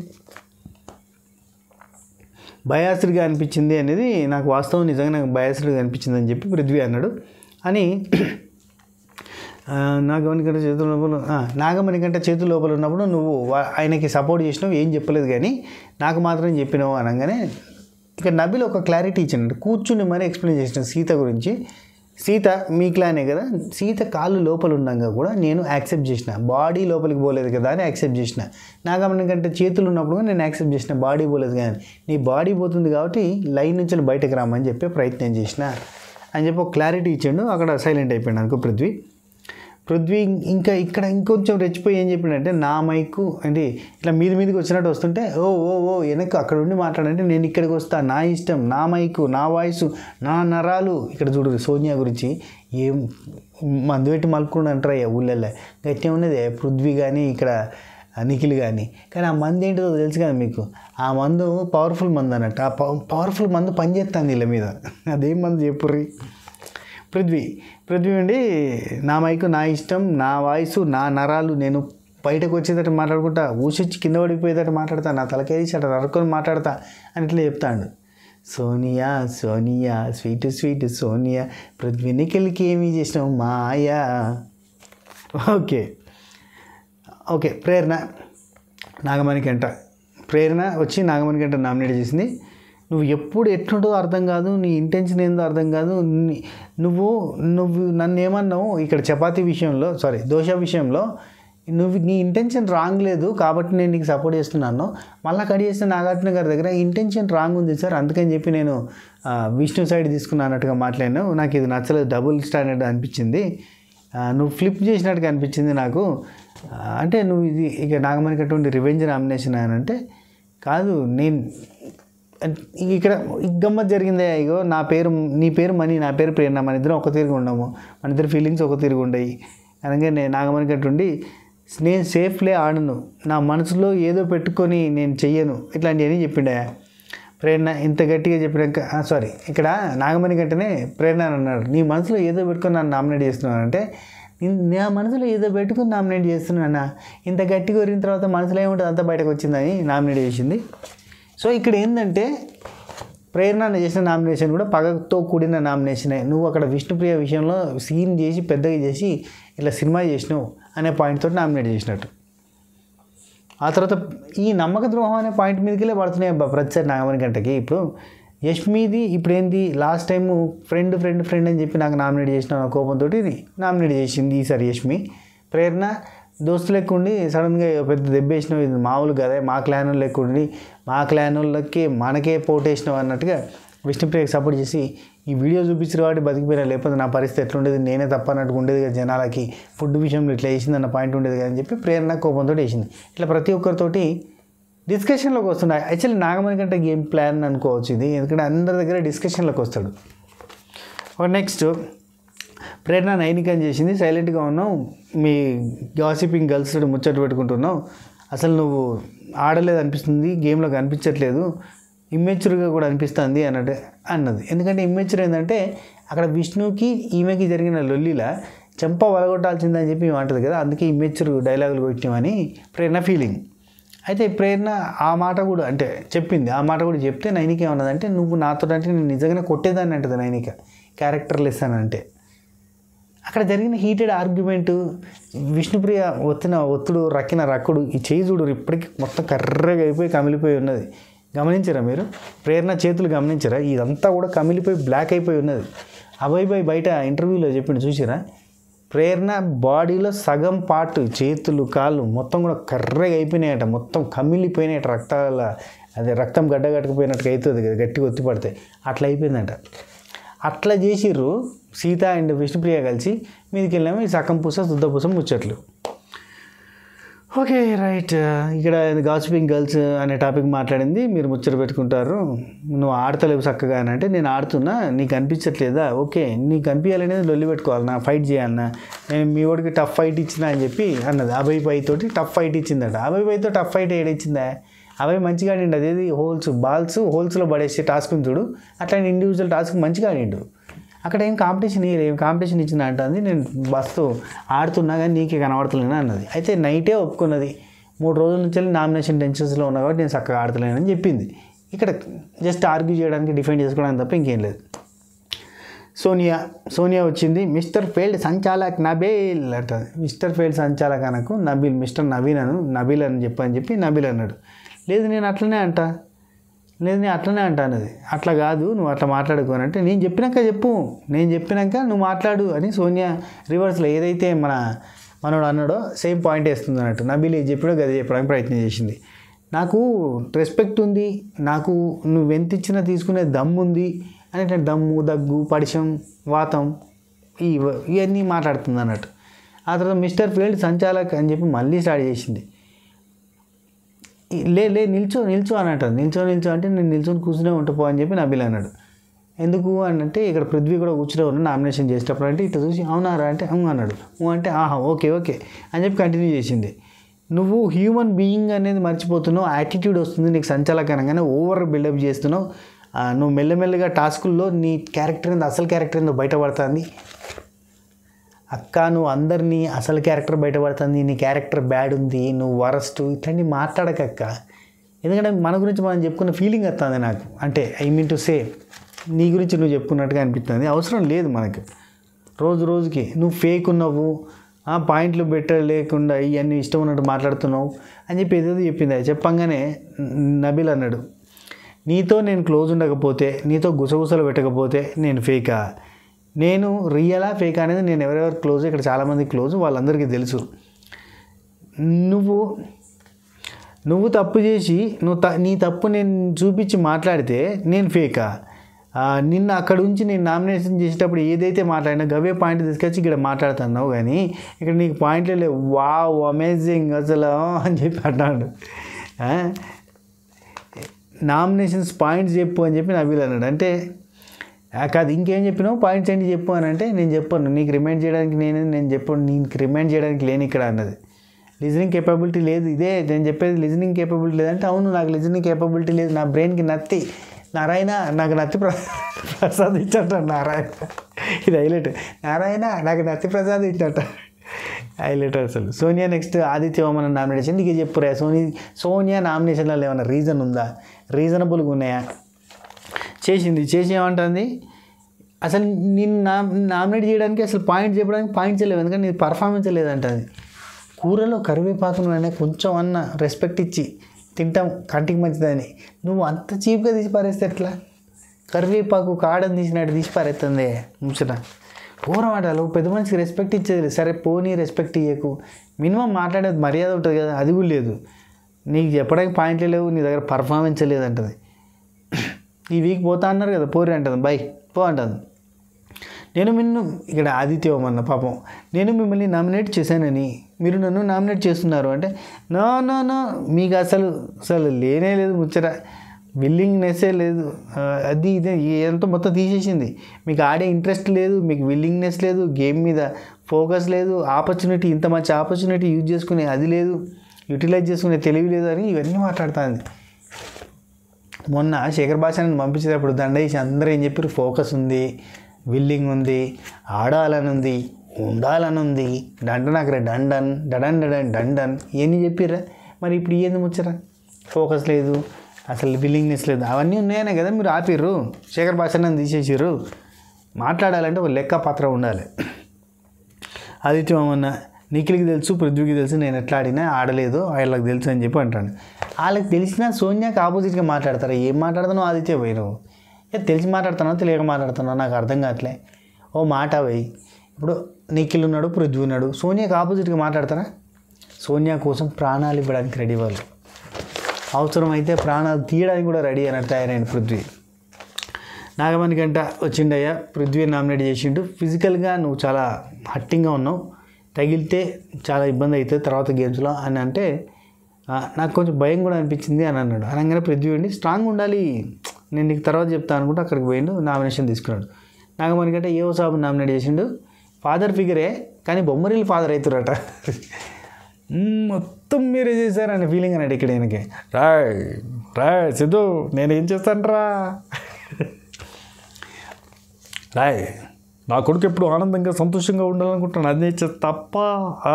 బయాస్డ్గా అనిపించింది అనేది నాకు వాస్తవం నిజంగా నాకు బయాస్డ్గా అనిపించింది అని చెప్పి పృథ్వీ అన్నాడు అని ఆ, నాగమణి కంటే చేతుల లోపల ఆ, నాగమణి కంటే చేతుల లోపల ఉన్నప్పుడు నువ్వు వా- ఆయనకి సపోర్ట్ చేసినావు ఏం చెప్పలేదు కానీ నాకు మాత్రం చెప్పినావు అనగానే ఇక నబిల్ ఒక క్లారిటీ ఇచ్చాడు కూర్చుని మరీ ఎక్స్ప్లెయిన్ చేసిన సీత గురించి సీత మీ క్లానే కదా సీత కాళ్ళు లోపల ఉండగా కూడా నేను యాక్సెప్ట్ చేసిన బాడీ లోపలికి పోలేదు కదా అని యాక్సెప్ట్ చేసిన నాగమణి కంటే చేతులు ఉన్నప్పుడు కూడా నేను యాక్సెప్ట్ చేసిన బాడీ పోలేదు కానీ నీ బాడీ పోతుంది కాబట్టి లైన్ నుంచి బయటకు రామని చెప్పి ప్రయత్నం చేసిన అని చెప్పి ఒక క్లారిటీ ఇచ్చాడు అక్కడ సైలెంట్ అయిపోయాడు అనుకో పృథ్వీ పృథ్వీ ఇంకా ఇక్కడ ఇంకొంచెం రెచ్చిపోయి ఏం చెప్పిండంటే నా మైకు అంటే ఇట్లా మీది మీదకి వచ్చినట్టు వస్తుంటే ఓ ఓ ఓ వెనక్కి అక్కడ ఉండి మాట్లాడంటే నేను ఇక్కడికి వస్తా నా ఇష్టం నా మైకు నా వాయిస్ నా నరాలు ఇక్కడ చూడు సోనియా గురించి ఏం మందు పెట్టి మలుపుకుండా అంటారు అయ్యా ఊళ్ళల్లో గట్టిగా ఉన్నది పృథ్వీ కానీ ఇక్కడ నిఖిల్ కానీ కానీ ఆ మందు ఏంటో తెలుసు కదా మీకు ఆ మందు పవర్ఫుల్ మందు అన్నట్టు ఆ పవర్ఫుల్ మందు పనిచేస్తుంది వీళ్ళ మీద అదేం మందు చెప్పుర్రి పృథ్వీ పృథ్వీ అండి నా మైకు నా ఇష్టం నా వాయిస్ నా నరాలు నేను బయటకు వచ్చేటట్టు మాట్లాడుకుంటా ఊసొచ్చి కింద పడిపోయేటట్టు మాట్లాడతా నా తలకేసి అట్లా నరుకొని మాట్లాడతా అని ఇట్లా చెప్తాడు సోనియా సోనియా స్వీట్ స్వీట్ సోనియా పృథ్వీ నిఖిల్కి ఏమి చేసినావు మాయా ఓకే ఓకే ప్రేరణ నాగమణికంట ప్రేరణ వచ్చి నాగమణికంట నామినేట్ చేసింది నువ్వు ఎప్పుడు ఎట్లుంటో అర్థం కాదు నీ ఇంటెన్షన్ ఏందో అర్థం కాదు నీ- నువ్వు నువ్వు నన్ను ఏమన్నావు ఇక్కడ చపాతీ విషయంలో సారీ దోశ విషయంలో నువ్వు నీ ఇంటెన్షన్ రాంగ్ లేదు కాబట్టి నేను నీకు సపోర్ట్ చేస్తున్నాను మళ్ళీ కడి చేస్తే నాగార్జున గారి దగ్గర ఇంటెన్షన్ రాంగ్ ఉంది సార్ అందుకని చెప్పి నేను ఆ, విష్ణు సైడ్ తీసుకున్నా అన్నట్టుగా మాట్లాడాను నాకు ఇది నచ్చలేదు డబుల్ స్టాండర్డ్ అనిపించింది ఆ, నువ్వు ఫ్లిప్ చేసినట్టుగా అనిపించింది నాకు ఆ, అంటే నువ్వు ఇది ఇక నాగమణికి అటువంటి రివెంజ్ నామినేషన్ అని అంటే కాదు నేను అంటే ఇక్కడ ఈ గమ్మత్ జరిగిందే ఇగో నా పేరు నీ పేరు మనీ నా పేరు ప్రేరణ మన ఇద్దరం ఒక తిరిగి ఉండము మన ఇద్దరు ఫీలింగ్స్ ఒక తిరిగి ఉండయి అనగా నేను నాగమణికి అటుండి నేను సేఫ్లే ఆడను నా మనసులో ఏదో పెట్టుకొని నేను చెయ్యను ఇట్లాంటివన్నీ చెప్పిండే ప్రేరణ ఇంత గట్టిగా చెప్పినాక సారీ ఇక్కడ నాగమణి కంటేనే ప్రేరణ అని అన్నాడు నీ మనసులో ఏదో పెట్టుకొని నన్ను నామినేట్ చేస్తున్నాను అంటే "నేను- నా మనసులో ఏదో పెట్టుకొని నామినేట్ చేస్తున్నానా ఇంత గట్టిగా వరిన తర్వాత మనసులో ఏముంటుంది అంతా బయటకు వచ్చిందని నామినేట్ చేసింది సో ఇక్కడ ఏంటంటే ప్రేరణ చేసిన నామినేషన్ కూడా పగతో కూడిన నామినేషనే నువ్వు అక్కడ విష్ణుప్రియ విషయంలో సీన్ చేసి పెద్దగా చేసి ఇట్లా సినిమా చేసినావు అనే పాయింట్ తోటి నామినేట్ చేసినట్టు ఆ తర్వాత ఈ నమ్మక ద్రోహం అనే పాయింట్ మీదకెళ్ళే పడుతున్నాయి అబ్బా ప్రతిసారి నాగమణి గంటకి ఇప్పుడు యష్మిది ఇప్పుడు ఏంది last time friend friend friend అని చెప్పి నాకు నామినేట్ చేసిన నా కోపంతో నామినేట్ చేసింది ఈసారి యష్మి ప్రేరణ దోస్తులు లెక్క ఉండి సడన్గా పెద్ద దెబ్బేసినావు ఇది మామూలు కదా మా క్లాన్ లెక్క ఉండి మా క్లాన్ వాళ్ళకి మనకే పోటేసినావు అన్నట్టుగా విష్ణుప్రియకి సపోర్ట్ చేసి ఈ వీడియో చూపించారు కాబట్టి బతికిపోయినా లేకపోతే నా పరిస్థితి ఎట్లుండేది నేనే తప్ప అన్నట్టు ఉండేది కదా జనాలకి ఫుడ్ విషయంలో ఇట్లా వేసింది అన్న పాయింట్ ఉండేది కదా అని చెప్పి ప్రేరణ కోపంతో వేసింది ఇట్లా ప్రతి ఒక్కరితోటి డిస్కషన్లోకి వస్తున్నాయి యాక్చువల్లీ నాగమణి కంటే గేమ్ ప్లాన్ అనుకోవచ్చు ఇది ఎందుకంటే అందరి దగ్గర డిస్కషన్లోకి వస్తాడు నెక్స్ట్ ప్రేరణ నైనికం చేసింది సైలెంట్గా ఉన్నావు మీ గాసిపింగ్ గర్ల్స్ తోటి ముచ్చట పెట్టుకుంటున్నావు అసలు నువ్వు ఆడలేదు అనిపిస్తుంది గేమ్లో కనిపించట్లేదు ఇమ్మెచ్యూర్గా కూడా అనిపిస్తుంది అన్నట్టు అన్నది ఎందుకంటే ఇమ్మెచ్యూర్ ఏంటంటే అక్కడ విష్ణుకి ఈమెకి జరిగిన లొల్లిలా చెంప వలగొట్టాల్సిందని చెప్పి ఈమె అంటది కదా అందుకే ఇమ్మెచ్యూర్ డైలాగులు కొట్టినామని ప్రేరణ ఫీలింగ్ అయితే ప్రేరణ ఆ మాట కూడా అంటే చెప్పింది ఆ మాట కూడా చెప్తే నైనిక ఏమన్నదంటే నువ్వు నాతో అంటే నేను నిజంగానే కొట్టేదాన్ని అంటది నైనిక క్యారెక్టర్ లెస్ అని అంటే అక్కడ జరిగిన హీటెడ్ ఆర్గ్యుమెంట్ విష్ణుప్రియ ఒత్తిన ఒత్తుడు రక్కిన రక్కుడు ఈ చేయి చూడు ఇప్పటికి మొత్తం కర్రగా అయిపోయి కమిలిపోయి ఉన్నది గమనించరా మీరు ప్రేరణ చేతులు గమనించరా ఇదంతా కూడా కమిలిపోయి బ్లాక్ అయిపోయి ఉన్నది అభయ్ బాయ్ బయట ఇంటర్వ్యూలో చెప్పిండు చూసిరా ప్రేరణ బాడీలో సగం పార్ట్ చేతులు కాళ్ళు మొత్తం కూడా కర్రగా అయిపోయినాయట మొత్తం కమిలిపోయినాయట రక్తాల అదే రక్తం గడ్డగట్టుకుపోయినట్టుగా అవుతుంది కదా గట్టిగా ఒత్తి పడితే అట్లా అయిపోయిందంట అట్లా చేసిర్రు సీత అండ్ విష్ణుప్రియ కలిసి మీదకి వెళ్ళాము ఈ సగం పూస శుద్ధ పూస ముచ్చట్లు ఓకే రైట్ ఇక్కడ గాసిపింగ్ గర్ల్స్ అనే టాపిక్ మాట్లాడింది మీరు ముచ్చట పెట్టుకుంటారు నువ్వు ఆడతలేవు చక్కగా అని అంటే నేను ఆడుతున్నా నీకు అనిపించట్లేదా ఓకే నీకు అనిపించాలనేది లొల్లి పెట్టుకోవాలన్నా ఫైట్ చేయాలన్నా నేను మీ వాడికి టఫ్ ఫైట్ ఇచ్చిన అని చెప్పి అన్నది అభయ్ పై తోటి టఫ్ ఫైట్ ఇచ్చిందట అభయ్ పైతో టఫ్ ఫైట్ ఏడిచ్చిందా అభయ్ మంచిగా ఆడిండు అదేది హోల్స్ బాల్స్ హోల్స్లో పడేసే టాస్క్ చూడు అట్లాంటి ఇండివిజువల్ టాస్క్ మంచిగా ఆడిండు అక్కడ ఏం కాంపిటీషన్ ఇయ్యలే ఏం కాంపిటీషన్ ఇచ్చిన అంటుంది నేను బస్సు ఆడుతున్నా కానీ నీకే కనబడతలేను అన్నది అయితే నైటే ఒప్పుకున్నది మూడు రోజుల నుంచి నామినేషన్ టెన్షన్స్లో ఉన్నా కాబట్టి నేను చక్కగా ఆడతలేనని చెప్పింది ఇక్కడ జస్ట్ ఆర్గ్యూ చేయడానికి డిఫెండ్ చేసుకోవడానికి తప్ప ఇంకేం లేదు సోనియా సోనియా వచ్చింది మిస్టర్ ఫెయిల్డ్ సంచాలక్ నబీల్ అంటుంది మిస్టర్ ఫెయిల్డ్ సంచాలక్ అనకు నబీల్ మిస్టర్ నవీన్ అను నబీల్ అని చెప్పని చెప్పి నబీల్ అన్నాడు లేదు నేను అట్లనే అంటా లేదు నేను అట్లనే అంటా అన్నది అట్లా కాదు నువ్వు అట్లా మాట్లాడుకో అని అంటే నేను చెప్పినాక చెప్పు నేను చెప్పినాక నువ్వు మాట్లాడు అని సోనియా రివర్స్లో ఏదైతే మన మనోడు అన్నాడో సేమ్ పాయింట్ వేస్తుంది అన్నట్టు నబీల్ ఏది చెప్పాడో గది చెప్పడానికి ప్రయత్నం చేసింది నాకు రెస్పెక్ట్ ఉంది నాకు నువ్వు ఎంత ఇచ్చినా తీసుకునే దమ్ము ఉంది అని ఇట్లా దమ్ము దగ్గు పడిశం వాతం ఈ ఇవన్నీ మాట్లాడుతుంది అన్నట్టు ఆ తర్వాత మిస్టర్ ఫీల్డ్ సంచాలక్ అని చెప్పి మళ్ళీ స్టార్ట్ చేసింది ఈ- లే లే నిల్చో నిల్చో అని అంటారు నిల్చో నిల్చో అంటే నేను నిల్చొని కూర్చునే ఉంటపో అని చెప్పి నబీల్ అన్నాడు ఎందుకు అని అంటే ఇక్కడ పృథ్వీ కూడా కూర్చునే ఉన్నా నామినేషన్ చేసేటప్పుడు అంటే ఇట్లా చూసి అవునారా అంటే అవును అన్నాడు ఊ అంటే ఆహా ఓకే ఓకే అని చెప్పి కంటిన్యూ చేసింది నువ్వు హ్యూమన్ బీయింగ్ అనేది మర్చిపోతున్నావు యాటిట్యూడ్ వస్తుంది నీకు సంచలకరంగానే ఓవర్ బిల్డప్ చేస్తున్నావు ఆ, నువ్వు మెల్లమెల్లగా టాస్కుల్లో నీ క్యారెక్టర్ ఏందో అసలు క్యారెక్టర్ ఏందో బయటపడుతుంది అక్క నువ్వు అందరినీ అసలు క్యారెక్టర్ బయటపడుతుంది నీ క్యారెక్టర్ బ్యాడ్ ఉంది నువ్వు వరస్ట్ ఇట్లాంటివి మాట్లాడకక్క ఎందుకంటే మన గురించి మనం చెప్పుకున్న ఫీలింగ్ వస్తుంది నాకు అంటే ఐ మీన్ టు సే నీ గురించి నువ్వు చెప్పుకున్నట్టుగా అనిపిస్తుంది అవసరం లేదు మనకు రోజు రోజుకి నువ్వు ఫేక్ ఉన్నావు ఆ పాయింట్లు బెటర్ లేకుండా ఇవన్నీ ఇష్టం ఉన్నట్టు మాట్లాడుతున్నావు అని చెప్పి ఏదేదో చెప్పింది అది చెప్పంగానే నబీల్ అన్నాడు నీతో నేను క్లోజ్ ఉండకపోతే నీతో గుసగుసలు పెట్టకపోతే నేను ఫేకా నేను రియలా ఫేక్ అనేది నేను ఎవరెవరు క్లోజ్ ఇక్కడ చాలామంది క్లోజ్ వాళ్ళందరికీ తెలుసు నువ్వు నువ్వు తప్పు చేసి నువ్వు త నీ తప్పు నేను చూపించి మాట్లాడితే నేను ఫేకా ఆ, నిన్న అక్కడ ఉంచి నేను నామినేషన్ చేసేటప్పుడు ఏదైతే మాట్లాడినా గవే పాయింట్ తీసుకొచ్చి ఇక్కడ మాట్లాడుతున్నావు కానీ ఇక్కడ నీకు పాయింట్లే లేవు వావ్ అమేజింగ్ అసలు అని చెప్పి అన్నాడు ఆ? నామినేషన్స్ పాయింట్స్ చెప్పు అని చెప్పి నవీల్ అన్నాడు అంటే "ఆ, కాదు ఇంకేం చెప్పినావు పాయింట్స్ ఏంటి చెప్పు అని అంటే నేను చెప్పాను నీకు రిమైండ్ చేయడానికి నేను నేను చెప్పాను నీకు రిమైండ్ చేయడానికి లేని ఇక్కడ అన్నది లిజనింగ్ కేపబిలిటీ లేదు ఇదే నేను చెప్పేది లిజనింగ్ కేపబిలిటీ లేదంటే అవును నాకు లిజనింగ్ కేపబిలిటీ లేదు నా బ్రెయిన్కి నత్తి నారాయణ నాకు నత్తి ప్ర ప్రసాదించట నారాయణ ఇది హైలైట్ నారాయణ నాకు నత్తి ప్రసాదించట హైలైట్ అసలు సోనియా నెక్స్ట్ ఆదిత్య మన నామినేషన్ నీకు చెప్పురా సోని సోనియా నామినేషన్లలో ఏమైనా రీజన్ ఉందా రీజనబుల్గా ఉన్నాయా చేసింది చేసి ఏమంటుంది అసలు నేను నా నామినేట్ చేయడానికి అసలు పాయింట్ చెప్పడానికి పాయింట్స్ లేవు ఎందుకంటే నీ పర్ఫార్మెన్స్ లేదంటది కూరలో కరివేపాకును అయినా కొంచెం అన్న రెస్పెక్ట్ ఇచ్చి తింటాం కంటికి మంచిదని నువ్వు అంత చీప్గా తీసి పారేస్తే ఎట్లా కరివేపాకు కాడని తీసినట్టు తీసి పారేస్తుంది ముచ్చట ఘోరం ఆటలు పెద్ద మనిషికి రెస్పెక్ట్ ఇచ్చేది లేదు. సరే పోనీ రెస్పెక్ట్ ఇయ్యకు మినిమం మాట్లాడేది మర్యాద ఉంటుంది కదా అది కూడా లేదు నీకు చెప్పడానికి పాయింట్లే లేవు నీ దగ్గర పర్ఫార్మెన్స్ లేదంటది ఈ వీక్ పోతా అన్నారు కదా పోరి అంటుంది బై పో అంటుంది నేను మిన్ను ఇక్కడ ఆదిత్య అన్న పాపం నేను మిమ్మల్ని నామినేట్ చేశానని మీరు నన్ను నామినేట్ చేస్తున్నారు అంటే నో నో నో మీకు అసలు అసలు లేనే లేదు ముచ్చట విల్లింగ్నెస్సే లేదు ఆ, అది ఇదే ఇదంతా మొత్తం తీసేసింది మీకు ఆడే ఇంట్రెస్ట్ లేదు మీకు విల్లింగ్నెస్ లేదు గేమ్ మీద ఫోకస్ లేదు ఆపర్చునిటీ ఇంత మంచి ఆపర్చునిటీ యూజ్ చేసుకునే అది లేదు యూటిలైజ్ చేసుకునే తెలివి లేదు అని ఇవన్నీ మాట్లాడుతుంది మొన్న శేఖర్ భాషని పంపించేటప్పుడు దండేసి అందరూ ఏం చెప్పారు ఫోకస్ ఉంది విల్లింగ్ ఉంది ఆడాలని ఉంది ఉండాలని ఉంది డండనకర డండన్ డడన్ డడన్ డండన్ ఇవన్నీ చెప్పిర్రా మరి ఇప్పుడు ఏంది ముచ్చరా ఫోకస్ లేదు అసలు విల్లింగ్నెస్ లేదు అవన్నీ ఉన్నాయనే కదా మీరు ఆపిర్రు శేఖర్ భాషని తీసేసిర్రు మాట్లాడాలంటే ఒక లెక్క పాత్ర ఉండాలి ఆదిత్య మామన్న నిఖిల్కి తెలుసు పృథ్వీకి తెలుసు నేను ఎట్లా ఆడినా ఆడలేదు వాళ్ళకి తెలుసు అని చెప్పి అంటాను వాళ్ళకి తెలిసినా సోనియాకి ఆపోజిట్గా మాట్లాడతారు ఏం మాట్లాడుతున్నావు ఆదిత్య పోయి నువ్వు ఏ తెలిసి మాట్లాడుతున్నావు తెలియక మాట్లాడుతున్నావు నాకు అర్థం కావట్లే ఓ మాట పోయి ఇప్పుడు నిఖిల్ ఉన్నాడు పృథ్వీ ఉన్నాడు సోనియాకి ఆపోజిట్గా మాట్లాడతారా సోనియా కోసం ప్రాణాలు ఇవ్వడానికి రెడీ వాళ్ళు అవసరమైతే ప్రాణాలు తీయడానికి కూడా రెడీ అన్నట్టు తయారైన పృథ్వీ నాగమణి గంట వచ్చిండయ్యా పృథ్వీ నామినేట్ చేసిండు ఫిజికల్గా నువ్వు చాలా హట్టింగ్గా ఉన్నావు తగిలితే చాలా ఇబ్బంది అవుతుంది తర్వాత గేమ్స్లో అని అంటే ఆ, నాకు కొంచెం భయం కూడా అనిపించింది అని అన్నాడు అనగానే పృథ్వీ అండి స్ట్రాంగ్ ఉండాలి నేను నీకు తర్వాత చెప్తాను అనుకుంటే అక్కడికి పోయిండు నామినేషన్ తీసుకున్నాడు నాగమణి గంట ఏవో సాబు నామినేట్ చేసిండు ఫాదర్ ఫిగరే కానీ బొమ్మరిల్ ఫాదర్ అవుతారట మ్మ్, మొత్తం మీరే చేశారనే ఫీలింగ్ అన్నాడు ఇక్కడ ఈయనకి రాయ్ రాయ్ సిద్ధు నేను ఏం చేస్తాను రా రాయ్ నా కొడుకు ఎప్పుడు ఆనందంగా సంతోషంగా ఉండాలనుకుంటాను అదే చేస్తా తప్ప ఆ?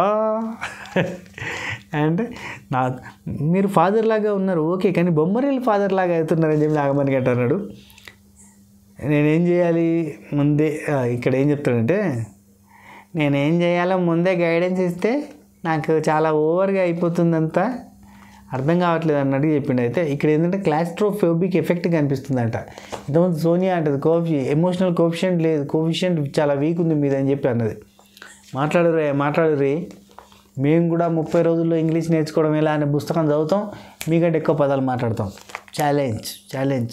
అంటే నా మీరు ఫాదర్ లాగా ఉన్నారు ఓకే కానీ బొమ్మరీలు ఫాదర్ లాగా అవుతున్నారని చెప్పి నాగమణి గంట అన్నాడు నేనేం చేయాలి ముందే ఆ, ఇక్కడ ఏం చెప్తాడంటే నేనేం చేయాలో ముందే గైడెన్స్ ఇస్తే నాకు చాలా ఓవర్గా అయిపోతుందంతా అర్థం కావట్లేదు అన్నట్టు చెప్పిండు అయితే ఇక్కడ ఏంటంటే క్లాస్ట్రోఫోబిక్ ఎఫెక్ట్ కనిపిస్తుందంట ఇంతకుముందు సోనియా అంటది కోఫి ఎమోషనల్ కోఫిషియంట్ లేదు కోఫిషియంట్ చాలా వీక్ ఉంది మీద అని చెప్పి అన్నది మాట్లాడరు మాట్లాడరు మేము కూడా ముప్పై రోజుల్లో ఇంగ్లీష్ నేర్చుకోవడం ఎలా అనే పుస్తకం చదువుతాం మీకంటే ఎక్కువ పదాలు మాట్లాడతాం ఛాలెంజ్ ఛాలెంజ్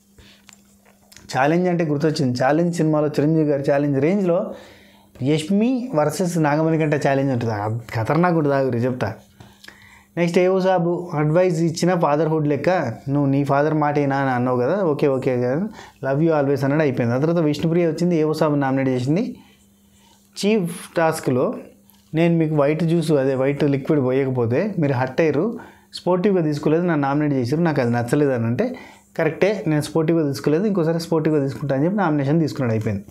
ఛాలెంజ్ అంటే గుర్తొచ్చింది ఛాలెంజ్ సినిమాలో చిరంజీవి గారి ఛాలెంజ్ రేంజ్లో యష్మి వర్సెస్ నాగమణి కంటే ఛాలెంజ్ ఉంటుంది అది ఖతర్నాక్ ఉంటుంది ఆగురి చెప్తా నెక్స్ట్ ఏవో సాబు అడ్వైస్ ఇచ్చిన ఫాదర్హుడ్ లెక్క నువ్వు నీ ఫాదర్ మాట ఏనా అని అన్నావు కదా ఓకే ఓకే కదా లవ్ యూ ఆల్వేస్ అన్నాడు అయిపోయింది ఆ తర్వాత విష్ణుప్రియ వచ్చింది ఏవో సాబు నామినేట్ చేసింది చీఫ్ టాస్క్లో నేను మీకు వైట్ జ్యూస్ అదే వైట్ లిక్విడ్ పోయకపోతే మీరు హట్ అయ్యారు స్పోర్టివ్గా తీసుకోలేదు నన్ను నామినేట్ చేశారు నాకు అది నచ్చలేదు అని అంటే కరెక్టే నేను స్పోర్టివ్గా తీసుకోలేదు ఇంకోసారి స్పోర్టివ్గా తీసుకుంటా అని చెప్పి నామినేషన్ తీసుకున్నాడు అయిపోయింది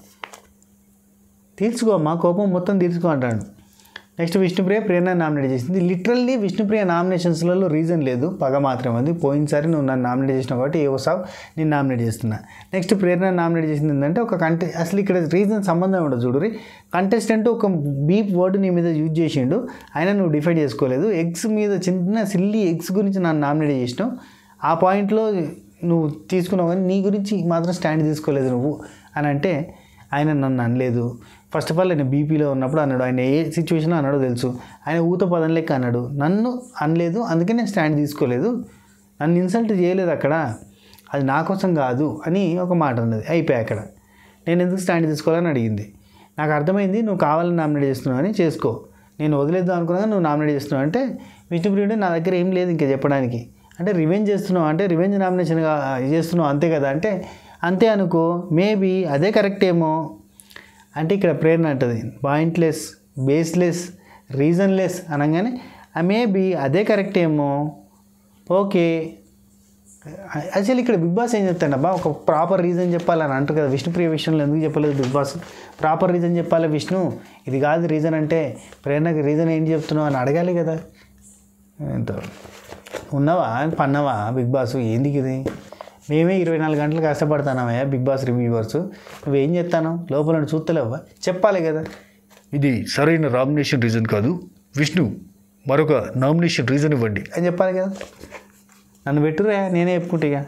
తీర్చుకో మా కోపం మొత్తం తీర్చుకో అంటాడు నెక్స్ట్ విష్ణుప్రియ ప్రేరణ నామినేట్ చేసింది లిటరల్లీ విష్ణుప్రియ నామినేషన్స్లలో రీజన్ లేదు పగ మాత్రమే ఉంది పోయినసారి నువ్వు నన్ను నామినేట్ చేసినావు కాబట్టి ఏవో సాబ్ నేను నామినేట్ చేస్తున్నా నెక్స్ట్ ప్రేరణ నామినేట్ చేసింది ఏంటంటే ఒక కంటె అసలు ఇక్కడ రీజన్ సంబంధం ఉండదు చూడురి కంటెస్టెంట్ ఒక బీప్ వర్డ్ నీ మీద యూజ్ చేసిండు అయినా నువ్వు డిఫైడ్ చేసుకోలేదు ఎగ్స్ మీద చిన్న సిల్లీ ఎగ్స్ గురించి నన్ను నామినేట్ చేసినావు ఆ పాయింట్లో నువ్వు తీసుకున్నావు కానీ నీ గురించి మాత్రం స్టాండ్ తీసుకోలేదు నువ్వు అని అంటే ఆయన నన్ను అనలేదు ఫస్ట్ ఆఫ్ ఆల్ ఆయన బీపీలో ఉన్నప్పుడు అన్నాడు ఆయన ఏ సిచ్యువేషన్లో అన్నాడో తెలుసు ఆయన ఊత పదం లెక్క అన్నాడు నన్ను అనలేదు అందుకే నేను స్టాండ్ తీసుకోలేదు నన్ను ఇన్సల్ట్ చేయలేదు అక్కడ అది నా కోసం కాదు అని ఒక మాట అన్నది అయిపోయి అక్కడ నేను ఎందుకు స్టాండ్ తీసుకోవాలని అడిగింది నాకు అర్థమైంది నువ్వు కావాలని నామినేట్ చేస్తున్నావు అని చేసుకో నేను వదిలేద్దాం అనుకున్నా నువ్వు నామినేట్ చేస్తున్నావు అంటే విష్ణుప్రియుడు నా దగ్గర ఏం లేదు ఇంకా చెప్పడానికి అంటే రివెంజ్ చేస్తున్నావు అంటే రివెంజ్ నామినేషన్గా చేస్తున్నావు అంతే కదా అంటే అంతే అనుకో మేబీ అదే కరెక్ట్ ఏమో అంటే ఇక్కడ ప్రేరణ అంటది పాయింట్లెస్ బేస్లెస్ రీజన్లెస్ అనగానే మేబీ అదే కరెక్ట్ ఏమో ఓకే యాక్చువల్లీ ఇక్కడ బిగ్ బాస్ ఏం చెప్తాడు అబ్బా ఒక ప్రాపర్ రీజన్ చెప్పాలని అంటారు కదా విష్ణుప్రియ విషయంలో ఎందుకు చెప్పలేదు బిగ్ బాస్ ప్రాపర్ రీజన్ చెప్పాలి విష్ణు ఇది కాదు రీజన్ అంటే ప్రేరణకి రీజన్ ఏం చెప్తున్నావు అని అడగాలి కదా ఎంత ఉన్నావా పన్నావా బిగ్ బాస్ ఏంది ఇది మేమే ఇరవై నాలుగు గంటలు కష్టపడతానమయ్యా బిగ్ బాస్ రివ్యూవర్స్ నువ్వేం చెప్తాను లోపల నుండి చూస్తలేవా చెప్పాలి కదా ఇది సరైన నామినేషన్ రీజన్ కాదు విష్ణు మరొక నామినేషన్ రీజన్ ఇవ్వండి అని చెప్పాలి కదా నన్ను పెట్టురా నేనే చెప్పుకుంటా ఇక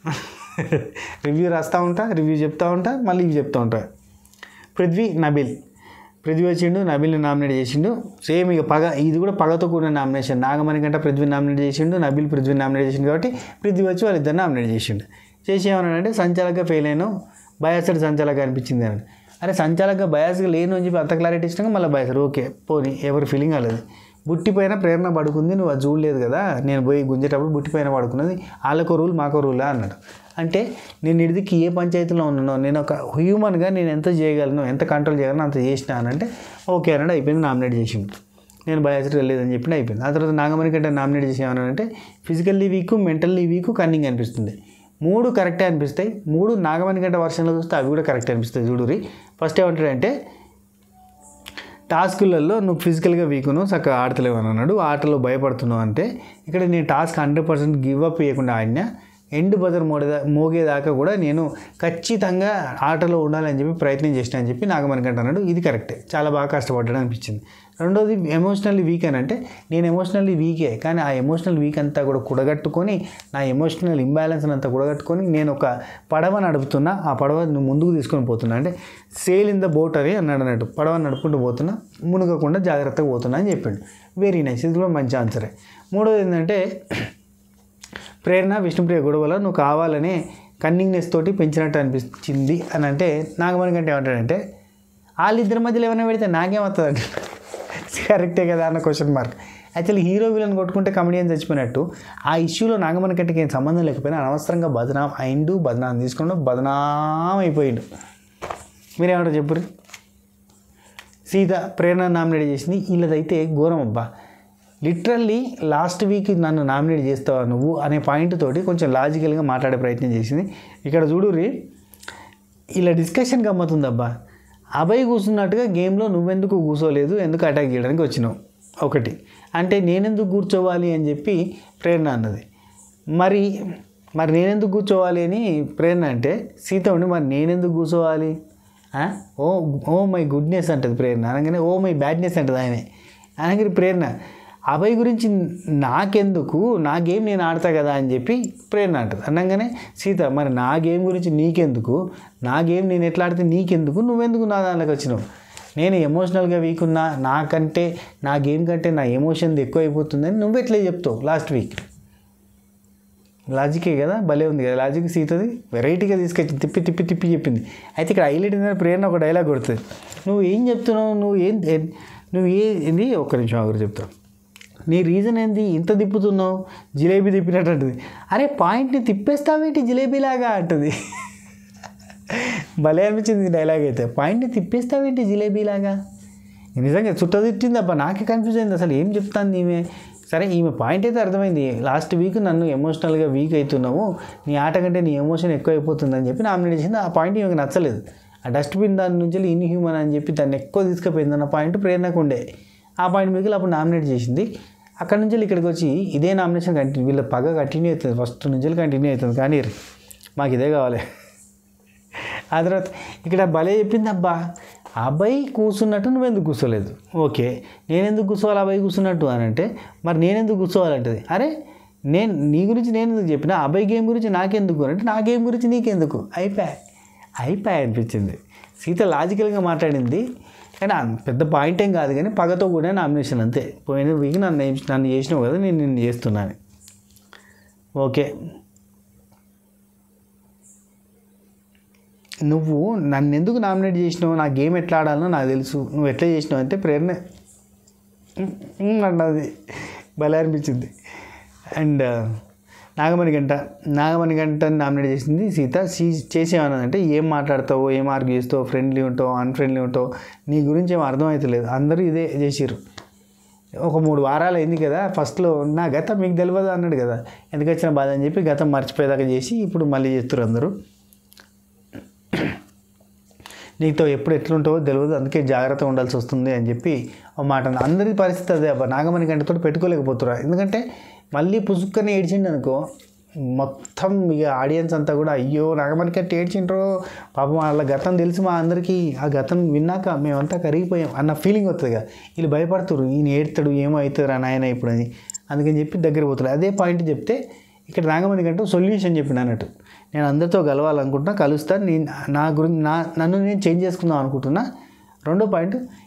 రివ్యూ రాస్తూ ఉంటా రివ్యూ చెప్తా ఉంటా మళ్ళీ ఇవి చెప్తా ఉంటా పృథ్వీ నబిల్ పృథ్వీ వచ్చిండు నబిల్ని నామినేట్ చేసిండు సేమ్ ఇక పగ ఇది కూడా పగతో కూడిన నామినేషన్ నాగమణి కంటే పృథ్వీ నామినేట్ చేసిండు నబిల్ పృథ్వీ నామినేట్ చేసిండు కాబట్టి పృథ్వీ వచ్చి వాళ్ళిద్దరు నామినేట్ చేసిండు చేసి ఏమన్నాడంటే సంచాలకంగా ఫెయిల్ అయ్యాను బయాసడ్ సంచాలక అనిపించింది అని అరే సంచాలకంగా బయాస్గా లేను అని చెప్పి అంత క్లారిటీ ఇచ్చినాక మళ్ళీ బయాసడ్ ఓకే పోనీ ఎవరి ఫీలింగ్ కాలేదు బుట్టి పైన ప్రేరణ పడుకుంది నువ్వు అది చూడలేదు కదా నేను పోయి గుంజేటప్పుడు బుట్టి పైన పడుకున్నది వాళ్ళకో రూల్ మాకో రూలా అన్నాడు అంటే నేను ఇడిదికి ఏ పంచాయతీలో ఉన్నానో నేను ఒక హ్యూమన్గా నేను ఎంత చేయగలను ఎంత కంట్రోల్ చేయగలను అంత చేసినా అని అంటే ఓకే అన్నాడు అయిపోయింది నామినేట్ చేసిండు నేను బయాసిటీ వెళ్ళలేదని చెప్పి అయిపోయింది ఆ తర్వాత నాగమణి కంటే నామినేట్ చేసి ఏమన్నానంటే physically weak mentally weak cunning అనిపిస్తుంది మూడు కరెక్టే అనిపిస్తాయి మూడు నాగమణి గంట వర్షంలో చూస్తే అవి కూడా కరెక్ట్ అనిపిస్తాయి చూడురి ఫస్ట్ ఏమంటాడంటే టాస్కులలో నువ్వు ఫిజికల్గా వీకును చక్కగా ఆడతలేవు అని అన్నాడు ఆటలో భయపడుతున్నావు అంటే ఇక్కడ నేను task hundred percent give up చేయకుండా ఆడినా ఎండ్ బజర్ మోడే మోగేదాకా కూడా నేను ఖచ్చితంగా ఆటలో ఉండాలని చెప్పి ప్రయత్నం చేసిన అని చెప్పి నాగమణికంట అన్నాడు ఇది కరెక్టే చాలా బాగా కష్టపడ్డాడు అనిపించింది రెండోది ఎమోషనల్లీ వీక్ అని అంటే నేను ఎమోషనల్లీ వీకే కానీ ఆ ఎమోషనల్ వీక్ అంతా కూడా కూడగట్టుకొని నా ఎమోషనల్ ఇంబ్యాలెన్స్ అంతా కూడగట్టుకొని నేను ఒక పడవ నడుపుతున్నా ఆ పడవ నువ్వు ముందుకు తీసుకొని పోతున్నా అంటే సేల్ ఇన్ ద బోట్ అని అన్నాడు అన్నట్టు పడవ నడుపుకుంటూ పోతున్నా మునగకుండా జాగ్రత్తగా పోతున్నా అని చెప్పిండు వెరీ నైస్ ఇది కూడా మంచి ఆన్సరే మూడోది ఏంటంటే ప్రేరణ విష్ణుప్రియ గొడవలో నువ్వు కావాలని కన్నింగ్నెస్ తోటి పెంచినట్టు అనిపించింది అని అంటే నాగమణి కంటే ఏమంటాడంటే వాళ్ళిద్దరి మధ్యలో ఏమైనా పెడితే నాకేమవుతుంది అంటే కరెక్టే కదా అన్న question mark actually hero villain కొట్టుకుంటే కమెడియన్ చచ్చిపోయినట్టు ఆ ఇష్యూలో నాగమణి కంటికి ఏం సంబంధం లేకపోయినా అనవసరంగా బదనాం అయిండు బదనాం తీసుకుంటూ బదనాం అయిపోయిండు మీరేమంటారు చెప్పుర్రి సీత ప్రేరణ నామినేట్ చేసింది వీళ్ళదైతే ఘోరం అబ్బా లిటరల్లీ లాస్ట్ వీక్ నన్ను నామినేట్ చేస్తావా నువ్వు అనే పాయింట్ తోటి కొంచెం లాజికల్గా మాట్లాడే ప్రయత్నం చేసింది ఇక్కడ చూడురి ఇలా డిస్కషన్ గమ్మతుందబ్బా అభయ్ కూర్చున్నట్టుగా గేమ్లో నువ్వెందుకు కూర్చోలేదు ఎందుకు అటాక్ చేయడానికి వచ్చినావు ఒకటి అంటే నేనెందుకు కూర్చోవాలి అని చెప్పి ప్రేరణ అన్నది మరి మరి నేనెందుకు కూర్చోవాలి అని ప్రేరణ అంటే సీత ఉండి మరి నేనెందుకు కూర్చోవాలి ఆ? ఓ ఓ మై గుడ్నెస్ అంటది ప్రేరణ అనగానే ఓ మై బ్యాడ్నెస్ అంటది ఆయనే అనగానే ప్రేరణ అభయ్ గురించి నాకెందుకు నా గేమ్ నేను ఆడతా కదా అని చెప్పి ప్రేరణ అంటది అనగానే సీత మరి నా గేమ్ గురించి నీకెందుకు నా గేమ్ నేను ఎట్లా ఆడితే నీకెందుకు నువ్వెందుకు నా దాంట్లోకి వచ్చినావు నేను ఎమోషనల్గా వీక్ ఉన్నా నాకంటే నా గేమ్ కంటే నా ఎమోషన్ ఎక్కువ అయిపోతుందని నువ్వు ఎట్లే చెప్తావు లాస్ట్ వీక్ లాజికే కదా భలే ఉంది కదా లాజిక్ సీతది వెరైటీగా తీసుకొచ్చి తిప్పి తిప్పి తిప్పి చెప్పింది అయితే ఇక్కడ హైలైట్ ఏంటంటే ప్రేరణ ఒక డైలాగ్ కొడుతుంది నువ్వు ఏం చెప్తున్నావు నువ్వు ఏం ఏ- నువ్వు ఏ ఇది ఒక్క నిమిషం ఆగురు చెప్తావు నీ రీజన్ ఏంది ఇంత తిప్పుతున్నావు జిలేబీ తిప్పినట్టు అంటుంది అరే పాయింట్ని తిప్పేస్తావేంటి జిలేబీలాగా అంటుంది భలే అనిపించింది ఈ డైలాగ్ అయితే పాయింట్ని తిప్పేస్తావేంటి జిలేబీలాగా నిజంగా చుట్ట తిట్టింది అబ్బా నాకే కన్ఫ్యూజ్ అయింది అసలు ఏం చెప్తాను ఈమె సరే ఈమె పాయింట్ అయితే అర్థమైంది లాస్ట్ వీక్ నన్ను ఎమోషనల్గా వీక్ అవుతున్నావు నీ ఆట కంటే నీ ఎమోషన్ ఎక్కువ అయిపోతుందని చెప్పి నామినేట్ చేసింది ఆ పాయింట్ ఈమెకు నచ్చలేదు ఆ డస్ట్బిన్ దాని నుంచి ఇన్ హ్యూమన్ అని చెప్పి దాన్ని ఎక్కువ తీసుకుపోయింది అన్న పాయింట్ ప్రేరణకు ఉండే ఆ పాయింట్ మీకు అప్పుడు నామినేట్ చేసింది అక్కడ నుంచి ఇక్కడికి వచ్చి ఇదే నామినేషన్ కంటిన్యూ వీళ్ళ పగ కంటిన్యూ అవుతుంది ఫస్ట్ నుంచి కంటిన్యూ అవుతుంది కానీ మాకు ఇదే కావాలి ఆ తర్వాత ఇక్కడ భలే చెప్పింది అబ్బా అబ్బాయి కూర్చున్నట్టు నువ్వెందుకు కూర్చోలేదు ఓకే నేనెందుకు కూర్చోవాలి అబ్బాయి కూర్చున్నట్టు అని అంటే మరి నేనెందుకు కూర్చోవాలంటది అరే నేను నీ గురించి నేను ఎందుకు చెప్పిన అబ్బాయి గేమ్ గురించి నాకెందుకు అంటే నా గేమ్ గురించి నీకెందుకు అయిపోయా అయిపోయా అనిపించింది సీత లాజికల్గా మాట్లాడింది కానీ అంత పెద్ద పాయింట్ ఏం కాదు కానీ పగతో కూడా నామినేషన్ అంతే పోయిన వీక్ నన్ను ఏం- నన్ను చేసినావు కదా నేను నిన్ను చేస్తున్నాను ఓకే నువ్వు నన్ను ఎందుకు నామినేట్ చేసినావు నా గేమ్ ఎట్లా ఆడాలో నాకు తెలుసు నువ్వు ఎట్లా చేసినావు అంటే ప్రేరణ "ఉమ్, ఉమ్" అన్నది భలే అనిపించింది అండ్ నాగమణి గంట నాగమణి గంట నామినేట్ చేసింది సీత సీ చేసేమన్నదంటే ఏం మాట్లాడతావు ఏం ఆర్గ్యూ చేస్తావు ఫ్రెండ్లీ ఉంటావు అన్ఫ్రెండ్లీ ఉంటావు నీ గురించి ఏం అర్థమవుతలేదు అందరూ ఇదే చేసిర్రు ఒక మూడు వారాలు అయింది కదా ఫస్ట్లో నా గతం మీకు తెలియదు అన్నాడు కదా ఎందుకు వచ్చిన బాధ అని చెప్పి గతం మర్చిపోయేదాకా చేసి ఇప్పుడు మళ్ళీ చేస్తారు అందరూ నీతో ఎప్పుడు ఎట్లుంటావో తెలియదు అందుకే జాగ్రత్తగా ఉండాల్సి వస్తుంది అని చెప్పి ఒక మాట అన్న. అందరి పరిస్థితి అదే అబ్బా నాగమణి గంటతో పెట్టుకోలేకపోతురా ఎందుకంటే మళ్ళీ పుసుక్కని ఏడ్చిండు అనుకో మొత్తం ఇక ఆడియన్స్ అంతా కూడా అయ్యో నాగమణి కంటే ఏడ్చిండ్రో పాపం వాళ్ళ గతం తెలిసి మా అందరికీ ఆ గతం విన్నాక మేమంతా కరిగిపోయాం అన్న ఫీలింగ్ వస్తుంది కదా వీళ్ళు భయపడుతురు ఈయన ఏడుతాడు ఏమో అవుతుందిరా నాయన ఇప్పుడు అని అందుకని చెప్పి దగ్గర పోతారు అదే పాయింట్ చెప్తే ఇక్కడ నాగమణి కంటూ సొల్యూషన్ చెప్పిన అన్నట్టు నేను అందరితో కలవాలనుకుంటున్నా కలుస్తా నేను నా గురించి నా నన్ను నేను చేంజ్ చేసుకుందాం అనుకుంటున్నా రెండో పాయింట్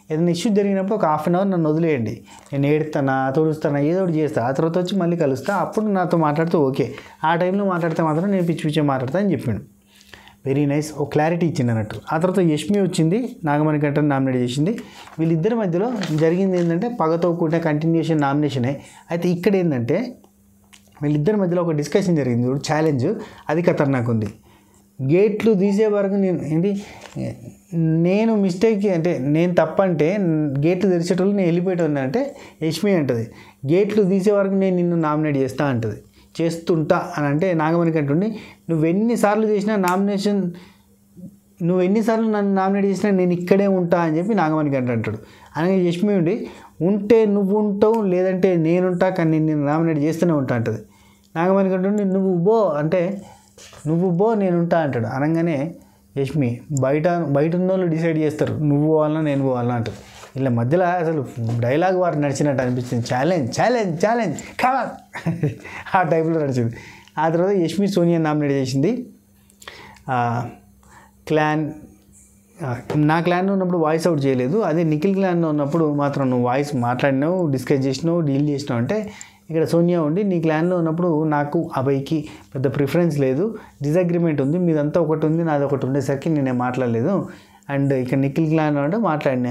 ఏదైనా ఇష్యూ జరిగినప్పుడు ఒక హాఫ్ అన్ అవర్ నన్ను వదిలేయండి నేను ఏడుతానా తుడుస్తానా ఏదో ఒకటి చేస్తా ఆ తర్వాత వచ్చి మళ్ళీ కలుస్తా అప్పుడు నాతో మాట్లాడితే ఓకే ఆ టైంలో మాట్లాడితే మాత్రం నేను పిచ్చి పిచ్చి మాట్లాడతా అని చెప్పిండు వెరీ నైస్ ఓ క్లారిటీ ఇచ్చింది అన్నట్టు ఆ తర్వాత యష్మి వచ్చింది నాగమణి కంటే నామినేట్ చేసింది వీళ్ళిద్దరి మధ్యలో జరిగింది ఏంటంటే పగతో కూడిన కంటిన్యూషన్ నామినేషనే అయితే ఇక్కడ ఏంటంటే వీళ్ళిద్దరి మధ్యలో ఒక డిస్కషన్ జరిగింది చూడు ఛాలెంజ్ అది ఖతర్నాక్ ఉంది గేట్లు తీసే వరకు నేను ఏంటి నేను మిస్టేక్ అంటే నేను తప్పంటే గేట్లు తెరిచేటోళ్ళు నేను వెళ్ళిపోయేటోని అంటే యష్మి అంటది గేట్లు తీసే వరకు నేను నిన్ను నామినేట్ చేస్తా అంటది చేస్తుంటా అని అంటే నాగమణికి అంటుండి నువ్వు ఎన్నిసార్లు చేసినా నామినేషన్ నువ్వు ఎన్నిసార్లు నన్ను నామినేట్ చేసినా నేను ఇక్కడే ఉంటా అని చెప్పి నాగమణికి అంటే అంటాడు అలాగే యష్మి ఉండి ఉంటే నువ్వు ఉంటావు లేదంటే నేనుంటా కానీ నేను నామినేట్ చేస్తూనే ఉంటా అంటది నాగమణికి అంటుండి నువ్వు బో అంటే నువ్వు బో నేను ఉంటా అంటాడు అనగానే యష్మి బయట బయట ఉన్న వాళ్ళు డిసైడ్ చేస్తారు నువ్వు పోవాలన్నా నేను పోవాలన్నా అంటారు ఇలా మధ్యలో అసలు డైలాగ్ వారు నడిచినట్టు అనిపించింది ఛాలెంజ్ ఛాలెంజ్ ఛాలెంజ్ కమా ఆ టైప్లో నడిచింది ఆ తర్వాత యష్మి సోనియా నామినేట్ చేసింది ఆ, క్లాన్ ఆ, నా క్లాన్లో ఉన్నప్పుడు వాయిస్ అవుట్ చేయలేదు అదే నిఖిల్ క్లాన్లో ఉన్నప్పుడు మాత్రం నువ్వు వాయిస్ మాట్లాడినావు డిస్కస్ చేసినావు డీల్ చేసినావు అంటే ఇక్కడ సోనియా ఉండి నీ క్లాన్లో ఉన్నప్పుడు నాకు అబ్బాయికి పెద్ద ప్రిఫరెన్స్ లేదు డిసగ్రిమెంట్ ఉంది మీదంతా ఒకటి ఉంది నాది ఒకటి ఉండేసరికి నేనేం మాట్లాడలేదు అండ్ ఇక్కడ నిఖిల్ క్లాన్ అంటే మాట్లాడినా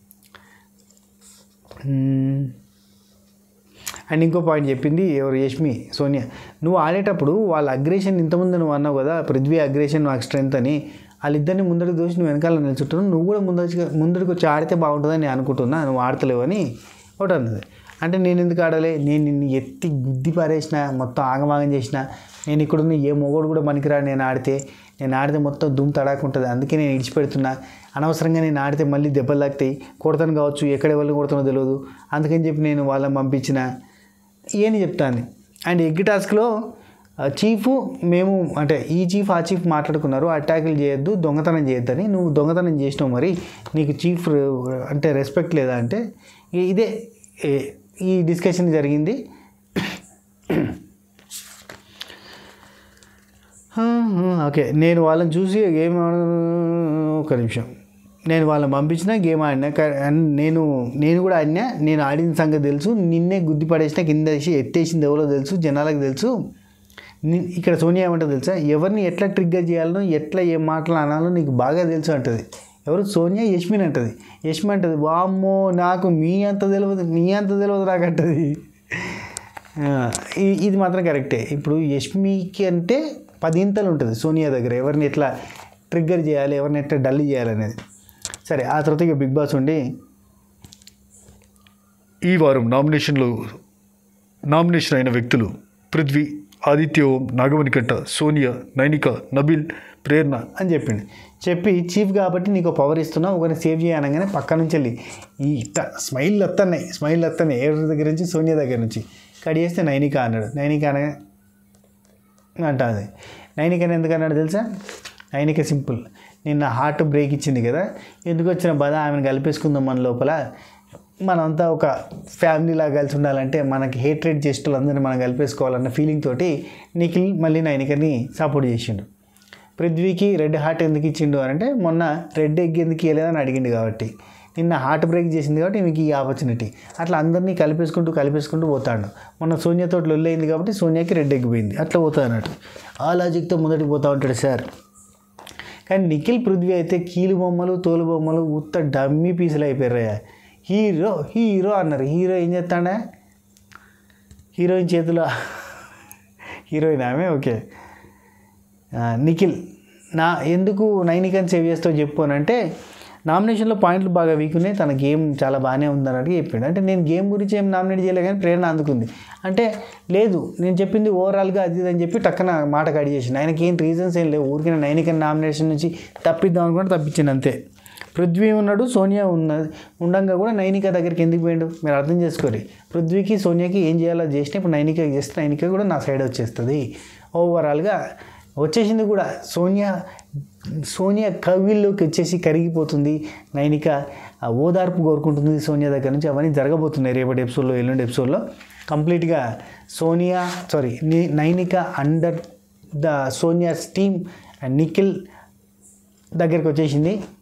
మ్మ్. అండ్ ఇంకో పాయింట్ చెప్పింది ఎవరు యష్మి సోనియా నువ్వు ఆడేటప్పుడు వాళ్ళ అగ్రేషన్ ఇంతకుముందు నువ్వు అన్నావు కదా పృథ్వీ అగ్రేషన్ నాకు స్ట్రెంత్ అని వాళ్ళిద్దరిని ముందరికి దోసి నువ్వు వెనకాల నిల్చుంటున్నావు నువ్వు కూడా ముందరికి ముందరికి వచ్చి ఆడితే బాగుంటుందని నేను అనుకుంటున్నా నువ్వు ఆడతలేవని ఒకటి అన్నది అంటే నేను ఎందుకు ఆడాలి నేను నిన్ను ఎత్తి గుద్ది పారేసిన మొత్తం ఆగమాగం చేసిన నేను ఇక్కడున్న ఏ మొగోడు కూడా పనికిరా నేను ఆడితే నేను ఆడితే మొత్తం దుమ్ తడాకుంటుంది అందుకే నేను ఇడిచిపెడుతున్నా అనవసరంగా నేను ఆడితే మళ్ళీ దెబ్బలు తాకుతాయి కొడతాను కావచ్చు ఎక్కడ ఎవరిని కొడతానో తెలియదు అందుకని చెప్పి నేను వాళ్ళని పంపించిన ఏని చెప్తాను అండ్ ఎగ్ టాస్క్లో చీఫ్ మేము అంటే ఈ చీఫ్ ఆ చీఫ్ మాట్లాడుకున్నారు అటాకులు చేయొద్దు దొంగతనం చేయొద్దని నువ్వు దొంగతనం చేసినావు మరి నీకు చీఫ్ అంటే రెస్పెక్ట్ లేదా అంటే ఇ- ఇదే ఏ- ఈ డిస్కషన్ జరిగింది ఓకే నేను వాళ్ళని చూసి గేమ్ ఒక నిమిషం నేను వాళ్ళని పంపించిన గేమ్ ఆడినా కా- అండ్ నేను నేను కూడా ఆడినా నేను ఆడిన సంగతి తెలుసు నిన్నే గుద్ది పడేసిన కింద వేసి ఎత్తేసింది ఎవరో తెలుసు జనాలకు తెలుసు ని- ఇక్కడ సోనియా ఏమంటుంది తెలుసా ఎవరిని ఎట్లా ట్రిగ్గర్ చేయాలనో ఎట్లా ఏం మాటలు అనాలో నీకు బాగా తెలుసు అంటది ఎవరు సోనియా యష్మిన్ అంటది యష్మి అంటది వామ్మో నాకు మీ అంత తెలియదు నీ అంత తెలియదు నాకు అంటది ఆ, ఇ- ఇది మాత్రం కరెక్టే ఇప్పుడు యష్మికి అంటే పదింతలు ఉంటుంది సోనియా దగ్గర ఎవరిని ఎట్లా ట్రిగ్గర్ చేయాలి ఎవరిని ఎట్లా డల్ చేయాలనేది సరే ఆ తర్వాత ఇక బిగ్ బాస్ ఉండి ఈ వారం నామినేషన్లో నామినేషన్ అయిన వ్యక్తులు పృథ్వీ ఆదిత్య ఓం నాగమణికంట సోనియా నైనిక నబిల్ ప్రేరణ అని చెప్పిండు చెప్పి చీఫ్ కాబట్టి నీకు పవర్ ఇస్తున్నా ఒకరిని సేవ్ చేయనగానే పక్క నుంచి వెళ్ళి ఈ ఇట్ట స్మైల్ వస్తున్నాయి స్మైల్ వస్తున్నాయి ఎవరి దగ్గర నుంచి సోనియా దగ్గర నుంచి కడి చేస్తే నైనిక అన్నాడు నైనిక అనగా అంటుంది నైనికని ఎందుకు అన్నాడు తెలుసా నైనిక సింపుల్ నిన్న హార్ట్ బ్రేక్ ఇచ్చింది కదా ఎందుకు వచ్చిన బాధ ఆమెను కలిపేసుకుందాం మన లోపల మనంతా ఒక ఫ్యామిలీలా కలిసి ఉండాలంటే మనకి హేట్రేట్ చేసే వాళ్ళందరినీ మనం కలిపేసుకోవాలన్న ఫీలింగ్ తోటి నిఖిల్ మళ్ళీ నైనికని సపోర్ట్ చేసిండు పృథ్వీకి రెడ్ హార్ట్ ఎందుకు ఇచ్చిండు అని అంటే మొన్న రెడ్ ఎగ్ ఎందుకు ఇవ్వలేదని అడిగిండు కాబట్టి నిన్న హార్ట్ బ్రేక్ చేసింది కాబట్టి మీకు ఈ ఆపర్చునిటీ అట్లా అందరినీ కలిపేసుకుంటూ కలిపేసుకుంటూ పోతాడు మొన్న సోనియాతో లొల్లయింది కాబట్టి సోనియాకి రెడ్ ఎగ్ పోయింది అట్లా పోతా అన్నట్టు ఆ లాజిక్తో ముందటికి పోతా ఉంటాడు సార్ కానీ నిఖిల్ పృథ్వీ అయితే కీలు బొమ్మలు తోలు బొమ్మలు ఉత్త డమ్మీ పీసులు అయిపోయారయ్యా హీరో హీరో అన్నారు హీరో ఏం చేస్తాడా హీరోయిన్ చేతిలో హీరోయిన్ ఆమె ఓకే ఆ, నిఖిల్ నా ఎందుకు నైనికని సేవ్ చేస్తావు చెప్పు అని అంటే నామినేషన్లో పాయింట్లు బాగా వీక్ ఉన్నాయి తన గేమ్ చాలా బాగానే ఉందన్నట్టు చెప్పాడు అంటే నేను గేమ్ గురించి ఏం నామినేట్ చేయలే కానీ ప్రేరణ అందుకుంది అంటే లేదు నేను చెప్పింది ఓవరాల్గా అది ఇది అని చెప్పి టక్కన మాట కడి చేసింది ఆయనకి ఏం రీజన్స్ ఏం లేవు ఊరికే నైనికన్ నామినేషన్ నుంచి తప్పిద్దాం అనుకుంటే తప్పించింది అంతే పృథ్వీ ఉన్నాడు సోనియా ఉన్నది ఉండంగా కూడా నైనిక దగ్గరికి ఎందుకు పోయిండు మీరు అర్థం చేసుకోరు పృథ్వీకి సోనియాకి ఏం చేయాలో అది చేస్తే ఇప్పుడు నైనిక చేస్తే నైనిక కూడా నా సైడ్ వచ్చేస్తుంది ఓవరాల్గా వచ్చేసింది కూడా సోనియా సోనియా కవిల్లోకి వచ్చేసి కరిగిపోతుంది నైనిక ఆ ఓదార్పు కోరుకుంటుంది సోనియా దగ్గర నుంచి అవన్నీ జరగబోతున్నాయి రేపటి ఎపిసోడ్లో ఎల్లుండి ఎపిసోడ్లో కంప్లీట్గా Sonia sorry Nainika under the Sonia's team and Nikhil దగ్గరికి వచ్చేసింది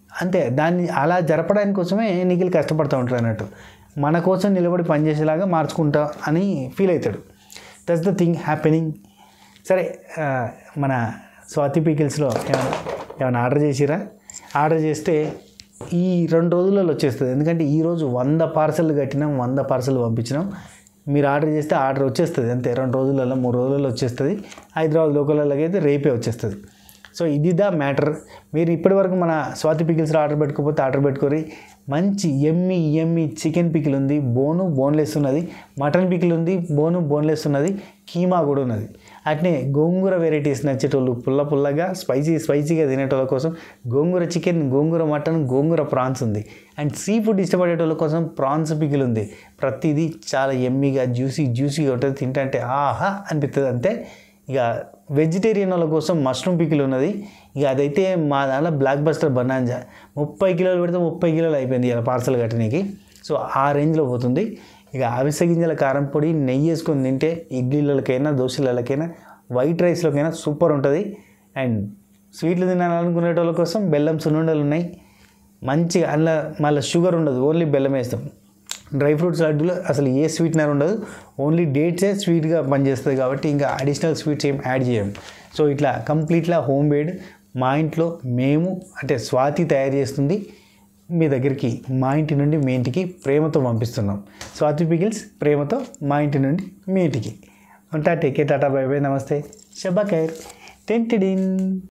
అంతే దాన్ని అలా జరపడానికి కోసమే నిఖిల్ కష్టపడుతూ ఉంటాడు అన్నట్టు మన కోసం నిలబడి పనిచేసేలాగా మార్చుకుంటా అని ఫీల్ అవుతాడు దట్స్ ద థింగ్ హ్యాపెనింగ్ సరే ఆ, మన స్వాతి పీకిల్స్లో ఏమైనా ఏమైనా ఆర్డర్ చేసిరా ఆర్డర్ చేస్తే ఈ రెండు రోజులలో వచ్చేస్తుంది ఎందుకంటే ఈరోజు వంద పార్సల్ కట్టినాం వంద పార్సల్ పంపించినాం మీరు ఆర్డర్ చేస్తే ఆర్డర్ వచ్చేస్తుంది అంతే రెండు రోజులలో మూడు రోజులలో వచ్చేస్తుంది హైదరాబాద్ లోకల్లోకి అయితే రేపే వచ్చేస్తుంది సో ఇది ద మ్యాటర్ మీరు ఇప్పటివరకు మన స్వాతి పికిల్స్లో ఆర్డర్ పెట్టుకోకపోతే ఆర్డర్ పెట్టుకోరి మంచి ఎమ్మి ఎమ్మి చికెన్ పికిల్ ఉంది బోను బోన్లెస్ ఉన్నది మటన్ పికిల్ ఉంది బోను బోన్లెస్ ఉన్నది కీమా కూడా ఉన్నది అట్నే గోంగూర వెరైటీస్ నచ్చేటోళ్ళు పుల్ల పుల్లగా స్పైసీ స్పైసీగా తినేటోళ్ళ కోసం గోంగూర చికెన్ గోంగూర మటన్ గోంగూర ప్రాన్స్ ఉంది అండ్ సీ ఫుడ్ ఇష్టపడేటోళ్ళ కోసం ప్రాన్స్ పికిల్ ఉంది ప్రతిదీ చాలా ఎమ్మిగా జ్యూసీ జ్యూసీగా ఉంటుంది తింటే ఆహా అనిపిస్తుంది అంతే ఇక వెజిటేరియన్ వాళ్ళ కోసం మష్రూమ్ పికిల్ ఉన్నది ఇక అదైతే మా దాంట్లో బ్లాక్ బస్టర్ బనాంజా ముప్పై కిలోలు పెడితే ముప్పై కిలోలు అయిపోయింది ఇలా పార్సల్ కట్టడానికి సో ఆ రేంజ్లో పోతుంది ఇక అవిసె గింజల కారం పొడి నెయ్యి వేసుకొని తింటే ఇడ్లీలకైనా దోశలకైనా వైట్ రైస్లోకైనా సూపర్ ఉంటుంది అండ్ స్వీట్లు తినాలనుకునేటోళ్ళ కోసం బెల్లం సున్నుండలు ఉన్నాయి మంచిగా అందులో మళ్ళీ షుగర్ ఉండదు ఓన్లీ బెల్లం వేస్తాం డ్రై ఫ్రూట్స్ లడ్డూలో అసలు ఏ స్వీట్నర్ ఉండదు ఓన్లీ డేట్సే స్వీట్గా పనిచేస్తుంది కాబట్టి ఇంకా అడిషనల్ స్వీట్స్ ఏం యాడ్ చేయం సో ఇట్లా కంప్లీట్లా హోమ్ మేడ్ మా ఇంట్లో మేము అంటే స్వాతి తయారు చేస్తుంది మీ దగ్గరికి మా ఇంటి నుండి మీ ఇంటికి ప్రేమతో పంపిస్తున్నాం స్వాతి పికిల్స్ ప్రేమతో మా ఇంటి నుండి మీ ఇంటికి ఉంటా టేకే టాటా బై బై నమస్తే షబ్బా ఖైర్ టెంటిడిన్